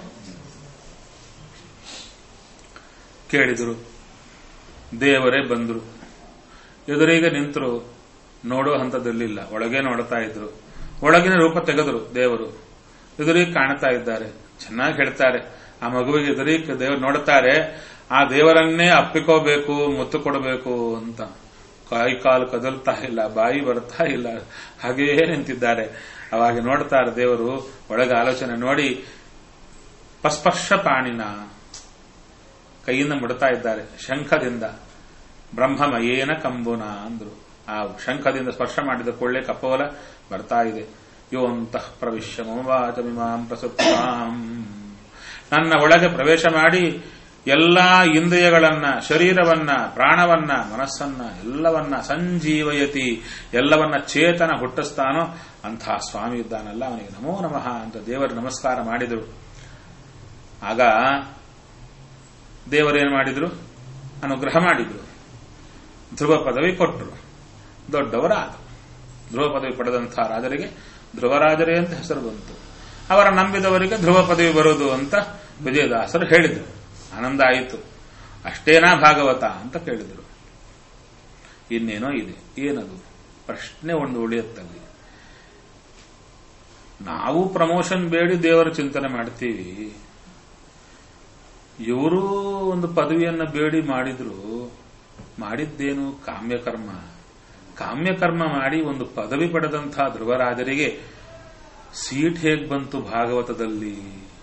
[SPEAKER 1] ಕೇಳಿದರು ದೇವರೇ ಬಂದರು ಎದುರಿಗೆ ನಿಂತರು ನೋಡೋ ಹಂತದಲ್ಲಿಲ್ಲ ಒಳಗೆ ನೋಡ್ತಾ ಇದ್ರು ಒಳಗಿನ ರೂಪ ತೆಗೆದರು ದೇವರು ಎದುರಿಗೆ ಕಾಣ್ತಾ ಇದ್ದಾರೆ ಚೆನ್ನಾಗಿ ಹೇಳ್ತಾರೆ ಆ ಮಗುವಿಗೆ ಎದುರಿಗೆ ದೇವರು ನೋಡುತ್ತಾರೆ ಆ ದೇವರನ್ನೇ ಅಪ್ಪಿಕೋಬೇಕು ಮುತ್ತು ಕೊಡಬೇಕು ಅಂತ ಕೈ ಕಾಲು ಕದಲ್ತಾ ಇಲ್ಲ ಬಾಯಿ ಬರ್ತಾ ಇಲ್ಲ ಹಾಗೆಯೇ ನಿಂತಿದ್ದಾರೆ ಅವಾಗ ನೋಡ್ತಾರೆ ದೇವರು ಒಳಗೆ ಆಲೋಚನೆ ನೋಡಿ ಪಸ್ಪರ್ಶ ಪಾಣಿನ ಕೈಯಿಂದ ಮುಡ್ತಾ ಇದ್ದಾರೆ ಶಂಖದಿಂದ ಬ್ರಹ್ಮಮಯೇನ ಕಂಬುನ ಅಂದ್ರು ಆ ಶಂಖದಿಂದ ಸ್ಪರ್ಶ ಮಾಡಿದ ಕೊಳ್ಳೆ ಕಪ್ಪವಲ ಬರ್ತಾ ಇದೆ ಯೋಂತಃ ಪ್ರವಿಶ್ಯ ಮಮವಾಚಮಿಮಾಂ ಪ್ರಸುಪ್ತಾಂ ನನ್ನ ಒಳಗೆ ಪ್ರವೇಶ ಮಾಡಿ ಎಲ್ಲಾ ಇಂದ್ರಿಯಗಳನ್ನ ಶರೀರವನ್ನ ಪ್ರಾಣವನ್ನ ಮನಸ್ಸನ್ನ ಎಲ್ಲವನ್ನ ಸಂಜೀವಯತಿ ಎಲ್ಲವನ್ನ ಚೇತನ ಹುಟ್ಟಿಸ್ತಾನೋ ಅಂತಹ ಸ್ವಾಮಿ ಇದ್ದಾನಲ್ಲ ಅವನಿಗೆ ನಮೋ ನಮಃ ಅಂತ ದೇವರು ನಮಸ್ಕಾರ ಮಾಡಿದರು ಆಗ ದೇವರೇನು ಮಾಡಿದ್ರು ಅನುಗ್ರಹ ಮಾಡಿದ್ರು ಧ್ರುವ ಪದವಿ ಕೊಟ್ಟರು ದೊಡ್ಡವರಾದರು ಧ್ರುವ ಪದವಿ ಪಡೆದಂತಹ ರಾಜರಿಗೆ ಧ್ರುವರಾಜರೇ ಅಂತ ಹೆಸರು ಬಂತು ಅವರ ನಂಬಿದವರಿಗೆ ಧ್ರುವ ಪದವಿ ಬರುವುದು ಅಂತ ವಿಜಯದಾಸರು ಹೇಳಿದರು ಆನಂದ ಆಯಿತು ಅಷ್ಟೇನಾ ಭಾಗವತ ಅಂತ ಕೇಳಿದರು ಇನ್ನೇನೋ ಇದೆ ಏನದು ಪ್ರಶ್ನೆ ಒಂದು ಉಳಿಯುತ್ತಲ್ಲಿ ನಾವು ಪ್ರಮೋಷನ್ ಬೇಡಿ ದೇವರ ಚಿಂತನೆ ಮಾಡ್ತೀವಿ ಇವರು ಒಂದು ಪದವಿಯನ್ನ ಬೇಡಿ ಮಾಡಿದ್ರು ಮಾಡಿದ್ದೇನು ಕಾಮ್ಯಕರ್ಮ ಕಾಮ್ಯಕರ್ಮ ಮಾಡಿ ಒಂದು ಪದವಿ ಪಡೆದಂತಹ ಧ್ರುವರಾಜರಿಗೆ ಸೀಟ್ ಹೇಗ್ ಬಂತು ಭಾಗವತದಲ್ಲಿ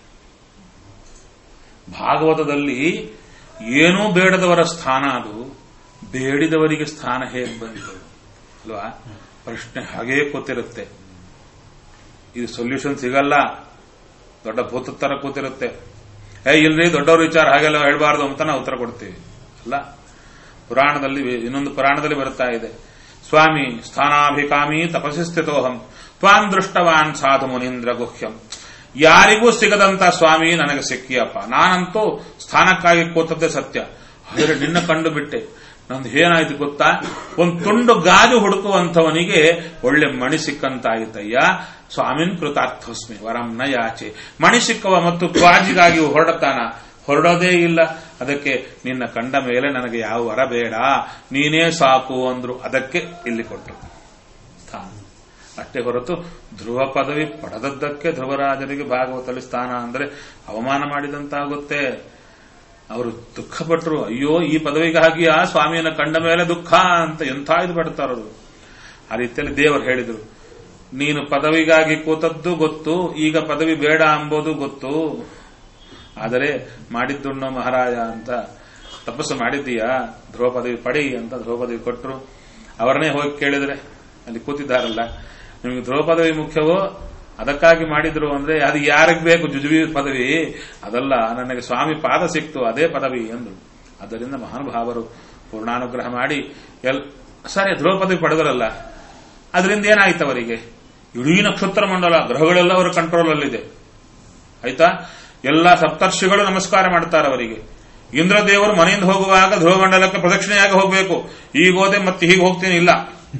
[SPEAKER 1] ಭಾಗವತದಲ್ಲಿ ಏನೂ ಬೇಡದವರ ಸ್ಥಾನ ಅದು ಬೇಡಿದವರಿಗೆ ಸ್ಥಾನ ಹೇಗೆ ಬಂತು ಅಲ್ವಾ ಪ್ರಶ್ನೆ ಹಾಗೇ ಕೂತಿರುತ್ತೆ ಇದು ಸೊಲ್ಯೂಷನ್ ಸಿಗಲ್ಲ ದೊಡ್ಡ ಭೂತ ತರ ಕೂತಿರುತ್ತೆ ಏ ಇಲ್ರಿ ದೊಡ್ಡವ್ರ ವಿಚಾರ ಹಾಗೆಲ್ಲ ಹೇಳ್ಬಾರ್ದು ಅಂತ ನಾವು ಉತ್ತರ ಕೊಡ್ತೀವಿ ಅಲ್ಲ ಪುರಾಣದಲ್ಲಿ ಇನ್ನೊಂದು ಪುರಾಣದಲ್ಲಿ ಬರುತ್ತಾ ಇದೆ ಸ್ವಾಮಿ ಸ್ಥಾನಾಭಿಕಾಮಿ ತಪಸ್ಸಿ ಸ್ಥಿತೋಹಂ ತ್ವಾನ್ ದೃಷ್ಟವಾನ್ ಸಾಧು ಮುನೀಂದ್ರ ಗುಹ್ಯಂ ಯಾರಿಗೂ ಸಿಗದಂತ ಸ್ವಾಮಿ ನನಗೆ ಸಿಕ್ಕಿಯಪ್ಪ ನಾನಂತೂ ಸ್ಥಾನಕ್ಕಾಗಿ ಕೂತದ್ದೇ ಸತ್ಯ ಆದರೆ ನಿನ್ನ ಕಂಡು ಬಿಟ್ಟೆ ನಂದು ಏನಾಯ್ತು ಗೊತ್ತಾ ಒಂದು ತುಂಡು ಗಾಜು ಹುಡುಕುವಂಥವನಿಗೆ ಒಳ್ಳೆ ಮಣಿ ಸಿಕ್ಕಂತಾಯಿತಯ್ಯ ಸ್ವಾಮಿನ್ ಕೃತಾರ್ಥೋಸ್ಮಿ ವರಂನ ಯಾಚೆ ಮಣಿ ಸಿಕ್ಕವ ಮತ್ತು ಗಾಜಿಗಾಗಿ ಹೊರಡತಾನ ಹೊರಡೋದೇ ಇಲ್ಲ ಅದಕ್ಕೆ ನಿನ್ನ ಕಂಡ ಮೇಲೆ ನನಗೆ ಯಾವ ವರ ಬೇಡ ನೀನೇ ಸಾಕು ಅಂದ್ರು ಅದಕ್ಕೆ ಇಲ್ಲಿ ಕೊಟ್ಟರು ಸ್ಥಾನ ಅಷ್ಟೇ ಹೊರತು ಧ್ರುವ ಪದವಿ ಪಡೆದದ್ದಕ್ಕೆ ಧ್ರುವರಾಜರಿಗೆ ಭಾಗವತಲ್ಲಿ ಸ್ಥಾನ ಅಂದ್ರೆ ಅವಮಾನ ಮಾಡಿದಂತಾಗುತ್ತೆ ಅವರು ದುಃಖಪಟ್ಟರು ಅಯ್ಯೋ ಈ ಪದವಿಗಾಗಿ ಆ ಸ್ವಾಮಿಯನ್ನ ಕಂಡ ಮೇಲೆ ದುಃಖ ಅಂತ ಎಂಥ ಇದು ಪಡ್ತಾರದು ಆ ರೀತಿಯಲ್ಲಿ ದೇವರು ಹೇಳಿದರು ನೀನು ಪದವಿಗಾಗಿ ಕೂತದ್ದು ಗೊತ್ತು ಈಗ ಪದವಿ ಬೇಡ ಅಂಬೋದು ಗೊತ್ತು ಆದರೆ ಮಾಡಿದ್ದುಣ್ಣೋ ಮಹಾರಾಜ ಅಂತ ತಪಸ್ಸು ಮಾಡಿದ್ದೀಯಾ ಧ್ರುವ ಪದವಿ ಪಡಿ ಅಂತ ಧ್ರುವ ಪದವಿ ಕೊಟ್ಟರು ಅವರನ್ನೇ ಹೋಗಿ ಕೇಳಿದ್ರೆ ಅಲ್ಲಿ ಕೂತಿದ್ದಾರಲ್ಲ ನಿಮಗೆ ಧ್ರುವ ಪದವಿ ಮುಖ್ಯವೋ ಅದಕ್ಕಾಗಿ ಮಾಡಿದ್ರು ಅಂದ್ರೆ ಅದು ಯಾರಿಗೆ ಬೇಕು ಜುಜುಬಿ ಪದವಿ ಅದಲ್ಲ ನನಗೆ ಸ್ವಾಮಿ ಪಾದ ಸಿಕ್ತು ಅದೇ ಪದವಿ ಎಂದ್ರು ಆದ್ದರಿಂದ ಮಹಾನುಭಾವರು ಪೂರ್ಣಾನುಗ್ರಹ ಮಾಡಿ ಎಲ್ ಸರಿ ಧ್ರುವ ಪದವಿ ಪಡೆದರಲ್ಲ ಅದರಿಂದ ಏನಾಯ್ತು ಅವರಿಗೆ ಇಡೀ ನಕ್ಷತ್ರ ಮಂಡಲ ಗ್ರಹಗಳೆಲ್ಲ ಅವರ ಕಂಟ್ರೋಲ್ ಅಲ್ಲಿದೆ ಆಯ್ತಾ ಎಲ್ಲ ಸಪ್ತರ್ಷಿಗಳು ನಮಸ್ಕಾರ ಮಾಡ್ತಾರೆ ಅವರಿಗೆ ಇಂದ್ರದೇವರು ಮನೆಯಿಂದ ಹೋಗುವಾಗ ಧ್ರುವಮಂಡಲಕ್ಕೆ ಪ್ರದಕ್ಷಿಣೆಯಾಗಿ ಹೋಗಬೇಕು ಈಗ ಹೋದೆ ಮತ್ತೆ ಹೀಗೆ ಹೋಗ್ತೀನಿ ಇಲ್ಲ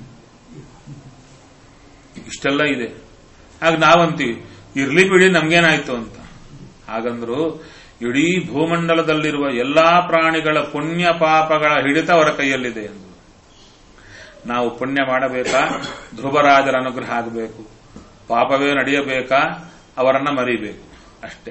[SPEAKER 1] ಇಷ್ಟೆಲ್ಲ ಇದೆ ಆಗ ನಾವಂತೀವಿ ಇರ್ಲಿ ಬಿಡಿ ನಮ್ಗೇನಾಯ್ತು ಅಂತ ಹಾಗಂದ್ರು ಇಡೀ ಭೂಮಂಡಲದಲ್ಲಿರುವ ಎಲ್ಲಾ ಪ್ರಾಣಿಗಳ ಪುಣ್ಯ ಪಾಪಗಳ ಹಿಡಿತ ಅವರ ಕೈಯಲ್ಲಿದೆ ಎಂದು ನಾವು ಪುಣ್ಯ ಮಾಡಬೇಕಾ ಧ್ರುವರಾಜರ ಅನುಗ್ರಹ ಆಗಬೇಕು ಪಾಪವೇ ನಡೆಯಬೇಕಾ ಅವರನ್ನ ಮರಿಬೇಕು ಅಷ್ಟೇ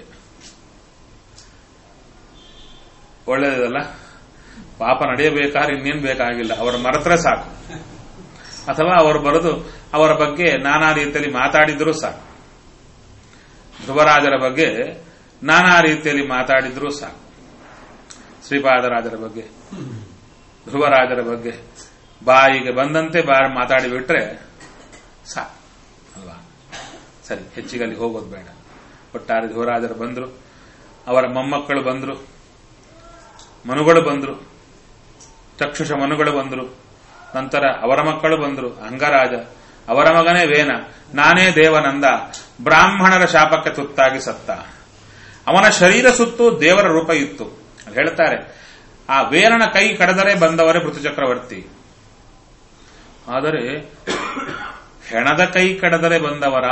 [SPEAKER 1] ಒಳ್ಳೆಯದಲ್ಲ ಪಾಪ ನಡೆಯಬೇಕಾದ್ರೆ ಇನ್ನೇನು ಬೇಕಾಗಿಲ್ಲ ಅವರ ಮರೆತರೆ ಸಾಕು ಅಥವಾ ಅವರು ಬರೆದು ಅವರ ಬಗ್ಗೆ ನಾನಾ ರೀತಿಯಲ್ಲಿ ಮಾತಾಡಿದ್ರೂ ಸಾಕು ಧ್ರುವರಾಜರ ಬಗ್ಗೆ ನಾನಾ ರೀತಿಯಲ್ಲಿ ಮಾತಾಡಿದ್ರೂ ಸಾಕು ಶ್ರೀಪಾದರಾಜರ ಬಗ್ಗೆ ಧ್ರುವರಾಜರ ಬಗ್ಗೆ ಬಾಯಿಗೆ ಬಂದಂತೆ ಬಾ ಮಾತಾಡಿಬಿಟ್ರೆ ಸಾಕು ಅಲ್ವಾ ಸರಿ ಹೆಚ್ಚಿಗೆ ಅಲ್ಲಿ ಹೋಗೋದು ಬೇಡ ಒಟ್ಟಾರೆ ಧ್ರುವರಾಜರು ಬಂದ್ರು ಅವರ ಮೊಮ್ಮಕ್ಕಳು ಬಂದ್ರು ಮನುಗಳು ಬಂದ್ರು ಚಕ್ಷುಷ ಮನುಗಳು ಬಂದ್ರು ನಂತರ ಅವರ ಮಕ್ಕಳು ಬಂದರು ಅಂಗರಾಜ ಅವರ ಮಗನೇ ವೇನ ನಾನೇ ದೇವನಂದ ಬ್ರಾಹ್ಮಣರ ಶಾಪಕ್ಕೆ ತುತ್ತಾಗಿ ಸತ್ತ ಅವನ ಶರೀರ ಸುತ್ತು ದೇವರ ರೂಪ ಇತ್ತು ಅಲ್ಲಿ ಹೇಳ್ತಾರೆ ಆ ವೇನನ ಕೈ ಕಡದರೆ ಬಂದವರೇ ಚಕ್ರವರ್ತಿ ಆದರೆ ಹೆಣದ ಕೈ ಕಡದರೆ ಬಂದವರ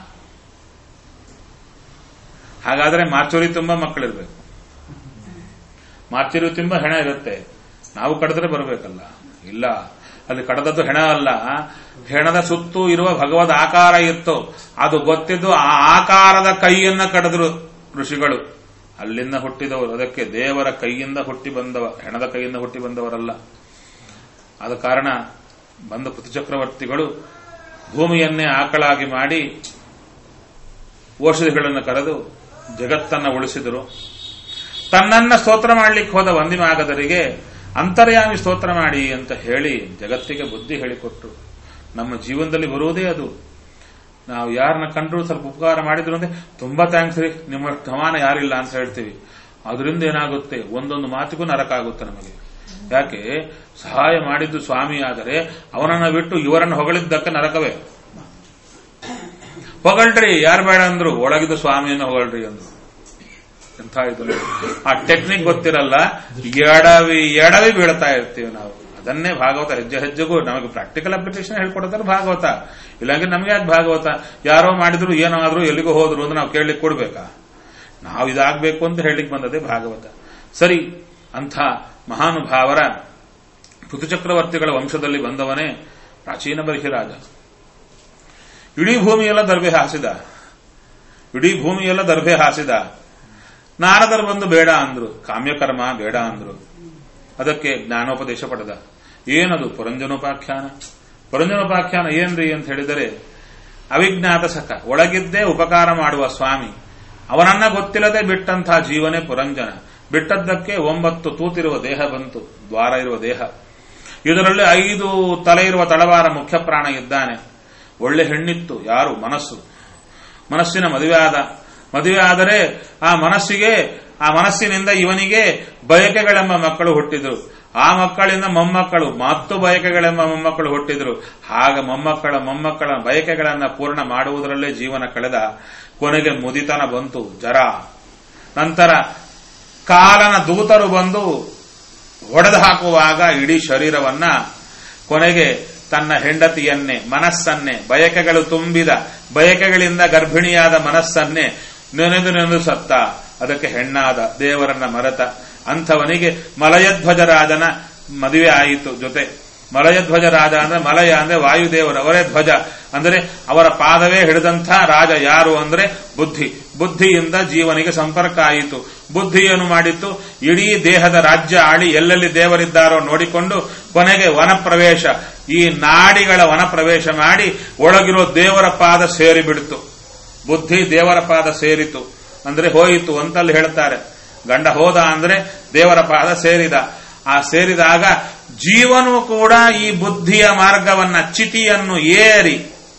[SPEAKER 1] ಹಾಗಾದರೆ ಮಾಚುರಿ ತುಂಬಾ ಮಕ್ಕಳಿರ್ಬೇಕು ಮಾಚುರಿ ತುಂಬಾ ಹೆಣ ಇರುತ್ತೆ ನಾವು ಕಡಿದ್ರೆ ಬರಬೇಕಲ್ಲ ಇಲ್ಲ ಅಲ್ಲಿ ಕಡದದ್ದು ಹೆಣ ಅಲ್ಲ ಹೆಣದ ಸುತ್ತು ಇರುವ ಭಗವದ್ ಆಕಾರ ಇತ್ತು ಅದು ಗೊತ್ತಿದ್ದು ಆ ಆಕಾರದ ಕೈಯನ್ನ ಕಡಿದ್ರು ಋಷಿಗಳು ಅಲ್ಲಿಂದ ಹುಟ್ಟಿದವರು ಅದಕ್ಕೆ ದೇವರ ಕೈಯಿಂದ ಹುಟ್ಟಿ ಬಂದವ ಹೆಣದ ಕೈಯಿಂದ ಹುಟ್ಟಿ ಬಂದವರಲ್ಲ ಆದ ಕಾರಣ ಬಂದ ಚಕ್ರವರ್ತಿಗಳು ಭೂಮಿಯನ್ನೇ ಆಕಳಾಗಿ ಮಾಡಿ ಔಷಧಿಗಳನ್ನು ಕರೆದು ಜಗತ್ತನ್ನ ಉಳಿಸಿದರು ತನ್ನನ್ನ ಸ್ತೋತ್ರ ಮಾಡ್ಲಿಕ್ಕೆ ಹೋದ ವಂದಿಮಾಗದರಿಗೆ ಅಂತರ್ಯಾಮಿ ಸ್ತೋತ್ರ ಮಾಡಿ ಅಂತ ಹೇಳಿ ಜಗತ್ತಿಗೆ ಬುದ್ಧಿ ಹೇಳಿಕೊಟ್ರು ನಮ್ಮ ಜೀವನದಲ್ಲಿ ಬರುವುದೇ ಅದು ನಾವು ಯಾರನ್ನ ಕಂಡ್ರು ಸ್ವಲ್ಪ ಉಪಕಾರ ಮಾಡಿದ್ರು ಅಂದ್ರೆ ತುಂಬಾ ಥ್ಯಾಂಕ್ಸ್ ರೀ ನಿಮ್ಮ ಸಮಾನ ಯಾರಿಲ್ಲ ಅಂತ ಹೇಳ್ತೀವಿ ಅದರಿಂದ ಏನಾಗುತ್ತೆ ಒಂದೊಂದು ಮಾತಿಗೂ ನರಕ ಆಗುತ್ತೆ ನಮಗೆ ಯಾಕೆ ಸಹಾಯ ಮಾಡಿದ್ದು ಸ್ವಾಮಿ ಆದರೆ ಅವನನ್ನ ಬಿಟ್ಟು ಇವರನ್ನು ಹೊಗಳಿದ್ದಕ್ಕೆ ನರಕವೇ ಹೊಗಳ್ರಿ ಯಾರು ಬೇಡ ಅಂದ್ರು ಒಳಗಿದ್ದು ಸ್ವಾಮಿಯನ್ನು ಹೊಗಳ್ರಿ ಅಂದ್ರು ಎಂಥ ಇದು ನೋಡಿ. ಆ ಟೆಕ್ನಿಕ್ ಗೊತ್ತಿರಲ್ಲ ಎಡವಿ ಎಡವಿ ಬೀಳ್ತಾ ಇರ್ತೀವಿ ನಾವು ಅದನ್ನೇ ಭಾಗವತ ಹೆಜ್ಜೆ ಹೆಜ್ಜೆಗೂ ನಮಗೆ ಪ್ರಾಕ್ಟಿಕಲ್ ಅಪ್ಲಿಕೇಶನ್ ಹೇಳ್ಕೊಡ್ತಾರೆ ಭಾಗವತ ಇಲ್ಲಾಂದ್ರೆ ನಮಗೆ ಯಾಕೆ ಭಾಗವತ ಯಾರೋ ಮಾಡಿದ್ರು ಏನೋ ಆದ್ರೂ ಎಲ್ಲಿಗೂ ಹೋದ್ರು ಅಂತ ನಾವು ಕೇಳಲಿಕ್ಕೆ ಕೊಡ್ಬೇಕಾ ನಾವು ಇದಾಗಬೇಕು ಅಂತ ಹೇಳಲಿಕ್ಕೆ ಬಂದದೇ ಭಾಗವತ ಸರಿ ಅಂಥ ಮಹಾನುಭಾವರ ಪೃಥುಚಕ್ರವರ್ತಿಗಳ ವಂಶದಲ್ಲಿ ಬಂದವನೇ ಪ್ರಾಚೀನ ಬರಿಹಿರಾಜ ಇಡೀ ಭೂಮಿಯೆಲ್ಲ ದರ್ಬೆ ಹಾಸಿದ ಇಡೀ ಭೂಮಿಯೆಲ್ಲ ದರ್ಬೆ ಹಾಸಿದ ನಾರದರು ಬಂದು ಬೇಡ ಅಂದ್ರು ಕಾಮ್ಯಕರ್ಮ ಬೇಡ ಅಂದ್ರು ಅದಕ್ಕೆ ಜ್ಞಾನೋಪದೇಶ ಪಡೆದ ಏನದು ಪುರಂಜನೋಪಾಖ್ಯಾನ ಪುರಂಜನೋಪಾಖ್ಯಾನ ಏನ್ರಿ ಅಂತ ಹೇಳಿದರೆ ಅವಿಜ್ಞಾತ ಸಖ ಒಳಗಿದ್ದೇ ಉಪಕಾರ ಮಾಡುವ ಸ್ವಾಮಿ ಅವನನ್ನ ಗೊತ್ತಿಲ್ಲದೆ ಬಿಟ್ಟಂತಹ ಜೀವನೇ ಪುರಂಜನ ಬಿಟ್ಟದ್ದಕ್ಕೆ ಒಂಬತ್ತು ತೂತಿರುವ ದೇಹ ಬಂತು ದ್ವಾರ ಇರುವ ದೇಹ ಇದರಲ್ಲಿ ಐದು ತಲೆ ಇರುವ ತಳವಾರ ಮುಖ್ಯ ಪ್ರಾಣ ಇದ್ದಾನೆ ಒಳ್ಳೆ ಹೆಣ್ಣಿತ್ತು ಯಾರು ಮನಸ್ಸು ಮನಸ್ಸಿನ ಮದುವೆ ಆದ ಮದುವೆ ಆದರೆ ಆ ಮನಸ್ಸಿಗೆ ಆ ಮನಸ್ಸಿನಿಂದ ಇವನಿಗೆ ಬಯಕೆಗಳೆಂಬ ಮಕ್ಕಳು ಹುಟ್ಟಿದ್ರು ಆ ಮಕ್ಕಳಿಂದ ಮೊಮ್ಮಕ್ಕಳು ಮತ್ತು ಬಯಕೆಗಳೆಂಬ ಮೊಮ್ಮಕ್ಕಳು ಹುಟ್ಟಿದ್ರು ಆಗ ಮೊಮ್ಮಕ್ಕಳ ಮೊಮ್ಮಕ್ಕಳ ಬಯಕೆಗಳನ್ನ ಪೂರ್ಣ ಮಾಡುವುದರಲ್ಲೇ ಜೀವನ ಕಳೆದ ಕೊನೆಗೆ ಮುದಿತನ ಬಂತು ಜರ ನಂತರ ಕಾಲನ ದೂತರು ಬಂದು ಒಡೆದು ಹಾಕುವಾಗ ಇಡೀ ಶರೀರವನ್ನ ಕೊನೆಗೆ ತನ್ನ ಹೆಂಡತಿಯನ್ನೇ ಮನಸ್ಸನ್ನೇ ಬಯಕೆಗಳು ತುಂಬಿದ ಬಯಕೆಗಳಿಂದ ಗರ್ಭಿಣಿಯಾದ ಮನಸ್ಸನ್ನೇ ನೆನೆದು ನೆನೆದು ಸತ್ತ ಅದಕ್ಕೆ ಹೆಣ್ಣಾದ ದೇವರನ್ನ ಮರೆತ ಅಂಥವನಿಗೆ ಮಲಯಧ್ವಜರಾಜನ ಮದುವೆ ಆಯಿತು ಜೊತೆ ಮಲಯಧ್ವಜ ರಾಜ ಅಂದ್ರೆ ಮಲಯ ಅಂದ್ರೆ ವಾಯುದೇವರು ಅವರೇ ಧ್ವಜ ಅಂದರೆ ಅವರ ಪಾದವೇ ಹಿಡಿದಂಥ ರಾಜ ಯಾರು ಅಂದ್ರೆ ಬುದ್ಧಿ ಬುದ್ಧಿಯಿಂದ ಜೀವನಿಗೆ ಸಂಪರ್ಕ ಆಯಿತು ಬುದ್ಧಿ ಏನು ಮಾಡಿತ್ತು ಇಡೀ ದೇಹದ ರಾಜ್ಯ ಆಳಿ ಎಲ್ಲೆಲ್ಲಿ ದೇವರಿದ್ದಾರೋ ನೋಡಿಕೊಂಡು ಕೊನೆಗೆ ವನಪ್ರವೇಶ ಈ ನಾಡಿಗಳ ವನಪ್ರವೇಶ ಮಾಡಿ ಒಳಗಿರೋ ದೇವರ ಪಾದ ಸೇರಿಬಿಡ್ತು ಬುದ್ಧಿ ದೇವರ ಪಾದ ಸೇರಿತು ಅಂದ್ರೆ ಹೋಯಿತು ಅಂತಲ್ಲಿ ಹೇಳ್ತಾರೆ ಗಂಡ ಹೋದ ಅಂದ್ರೆ ದೇವರ ಪಾದ ಸೇರಿದ ಆ ಸೇರಿದಾಗ ಜೀವನು ಕೂಡ ಈ ಬುದ್ಧಿಯ ಮಾರ್ಗವನ್ನ ಚಿತಿಯನ್ನು ಏರಿ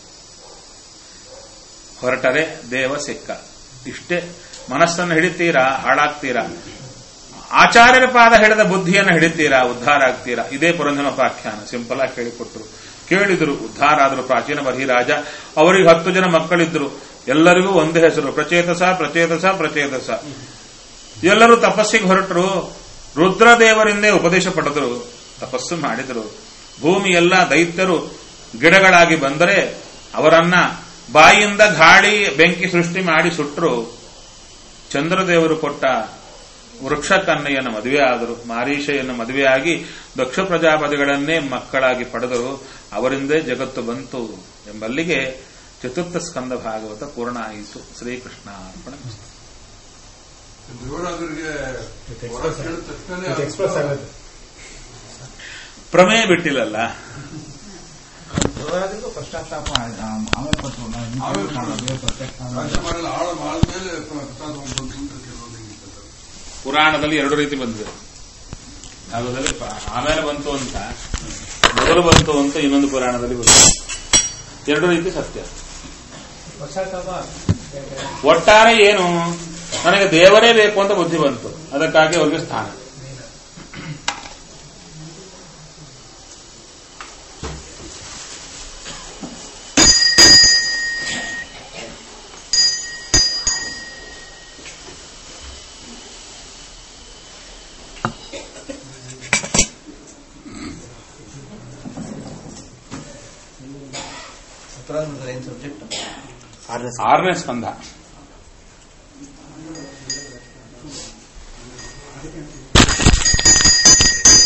[SPEAKER 1] ಹೊರಟರೆ ದೇವ ಸಿಕ್ಕ ಇಷ್ಟೇ ಮನಸ್ಸನ್ನು ಹಿಡಿತೀರಾ ಹಾಳಾಗ್ತೀರಾ ಆಚಾರ್ಯರ ಪಾದ ಹಿಡಿದ ಬುದ್ಧಿಯನ್ನು ಹಿಡಿತೀರಾ ಉದ್ಧಾರ ಆಗ್ತೀರಾ ಇದೇ ಪುರಂಜನೋಪಾಖ್ಯಾನ ಸಿಂಪಲ್ ಆಗಿ ಕೇಳಿಕೊಟ್ರು ಕೇಳಿದ್ರು ಉದ್ಧಾರ ಆದರು ಪ್ರಾಚೀನ ಬಹಿರಾಜ ಅವರಿಗೆ ಹತ್ತು ಜನ ಮಕ್ಕಳಿದ್ರು ಎಲ್ಲರಿಗೂ ಒಂದೇ ಹೆಸರು ಪ್ರಚೇತಸ ಪ್ರಚೇತಸ ಪ್ರಚೇತಸ ಎಲ್ಲರೂ ತಪಸ್ಸಿಗೆ ಹೊರಟರು ರುದ್ರದೇವರಿಂದೇ ಉಪದೇಶ ಪಡೆದರು ತಪಸ್ಸು ಮಾಡಿದರು ಭೂಮಿ ಎಲ್ಲ ದೈತ್ಯರು ಗಿಡಗಳಾಗಿ ಬಂದರೆ ಅವರನ್ನ ಬಾಯಿಂದ ಗಾಳಿ ಬೆಂಕಿ ಸೃಷ್ಟಿ ಮಾಡಿ ಸುಟ್ಟರು ಚಂದ್ರದೇವರು ಕೊಟ್ಟ ವೃಕ್ಷ ಕನ್ನೆಯನ್ನು ಮದುವೆ ಆದರು ಮಾರೀಷೆಯನ್ನು ಮದುವೆಯಾಗಿ ದಕ್ಷ ಪ್ರಜಾಪತಿಗಳನ್ನೇ ಮಕ್ಕಳಾಗಿ ಪಡೆದರು ಅವರಿಂದೇ ಜಗತ್ತು ಬಂತು ಎಂಬಲ್ಲಿಗೆ ಚತುರ್ಥ ಸ್ಕಂದ ಭಾಗವತ ಪೂರ್ಣ ಆಯಿತು ಶ್ರೀಕೃಷ್ಣ ಅರ್ಪಣ
[SPEAKER 6] ದೇವರಾಜರಿಗೆ ವರ ಕೇಳಿದ ತಕ್ಷಣನೇ
[SPEAKER 2] ಇದು ಎಕ್ಸ್ಪ್ರೆಸ್ ಆಗುತ್ತೆ
[SPEAKER 1] ಪ್ರಮೇಯ ಬಿಟ್ಟಿಲ್ಲಲ್ಲ
[SPEAKER 4] ದೇವರಾಜರಿಗೂ ಪಶ್ಚಾತ್ತಾಪ ಆಯ್ತು. ಆ- ಆಮೇಲೆ ಪಟ್ಟು ನಾವು ಇಂಟರ್ವ್ಯೂ
[SPEAKER 6] ಆಮೇಲೆ
[SPEAKER 4] ಮಾಡೋದು, ದೇವ್ರ ಪ್ರತ್ಯಕ್ಷ ಮಾಡೋದು.
[SPEAKER 6] ರಾಜ್ಯಪಾಲ ಆಳ ಮಾಡಿದ್ಮೇಲೆ ಪ್ರಸಾದ ಬಂತು ಅಂತ ಕೆಲವೊಂದು ಹಿಂಗಿರ್ತದೆ.
[SPEAKER 1] ಪುರಾಣದಲ್ಲಿ ಎರಡು ರೀತಿ ಬಂದಿದೆ ಯಾವುದಲ್ಲಿ ಪ- ಆಮೇಲೆ ಬಂತು ಅಂತ ಮೊದಲು ಬಂತು ಅಂತ ಇನ್ನೊಂದು ಪುರಾಣದಲ್ಲಿ ಬಂತು ಎರಡು ರೀತಿ ಸತ್ಯ ಒಟ್ಟಾರೆ ಏನು ನನಗೆ ದೇವರೇ ಬೇಕು ಅಂತ ಬುದ್ಧಿ ಬಂತು ಅದಕ್ಕಾಗಿ ಅವ್ರಿಗೆ ಸ್ಥಾನ
[SPEAKER 4] ಉತ್ತರಾಂಧ್ರದಲ್ಲಿ ಏನ್ ಸಬ್ಜೆಕ್ಟ್
[SPEAKER 1] ಆರನೇ ಸ್ಕಂಧ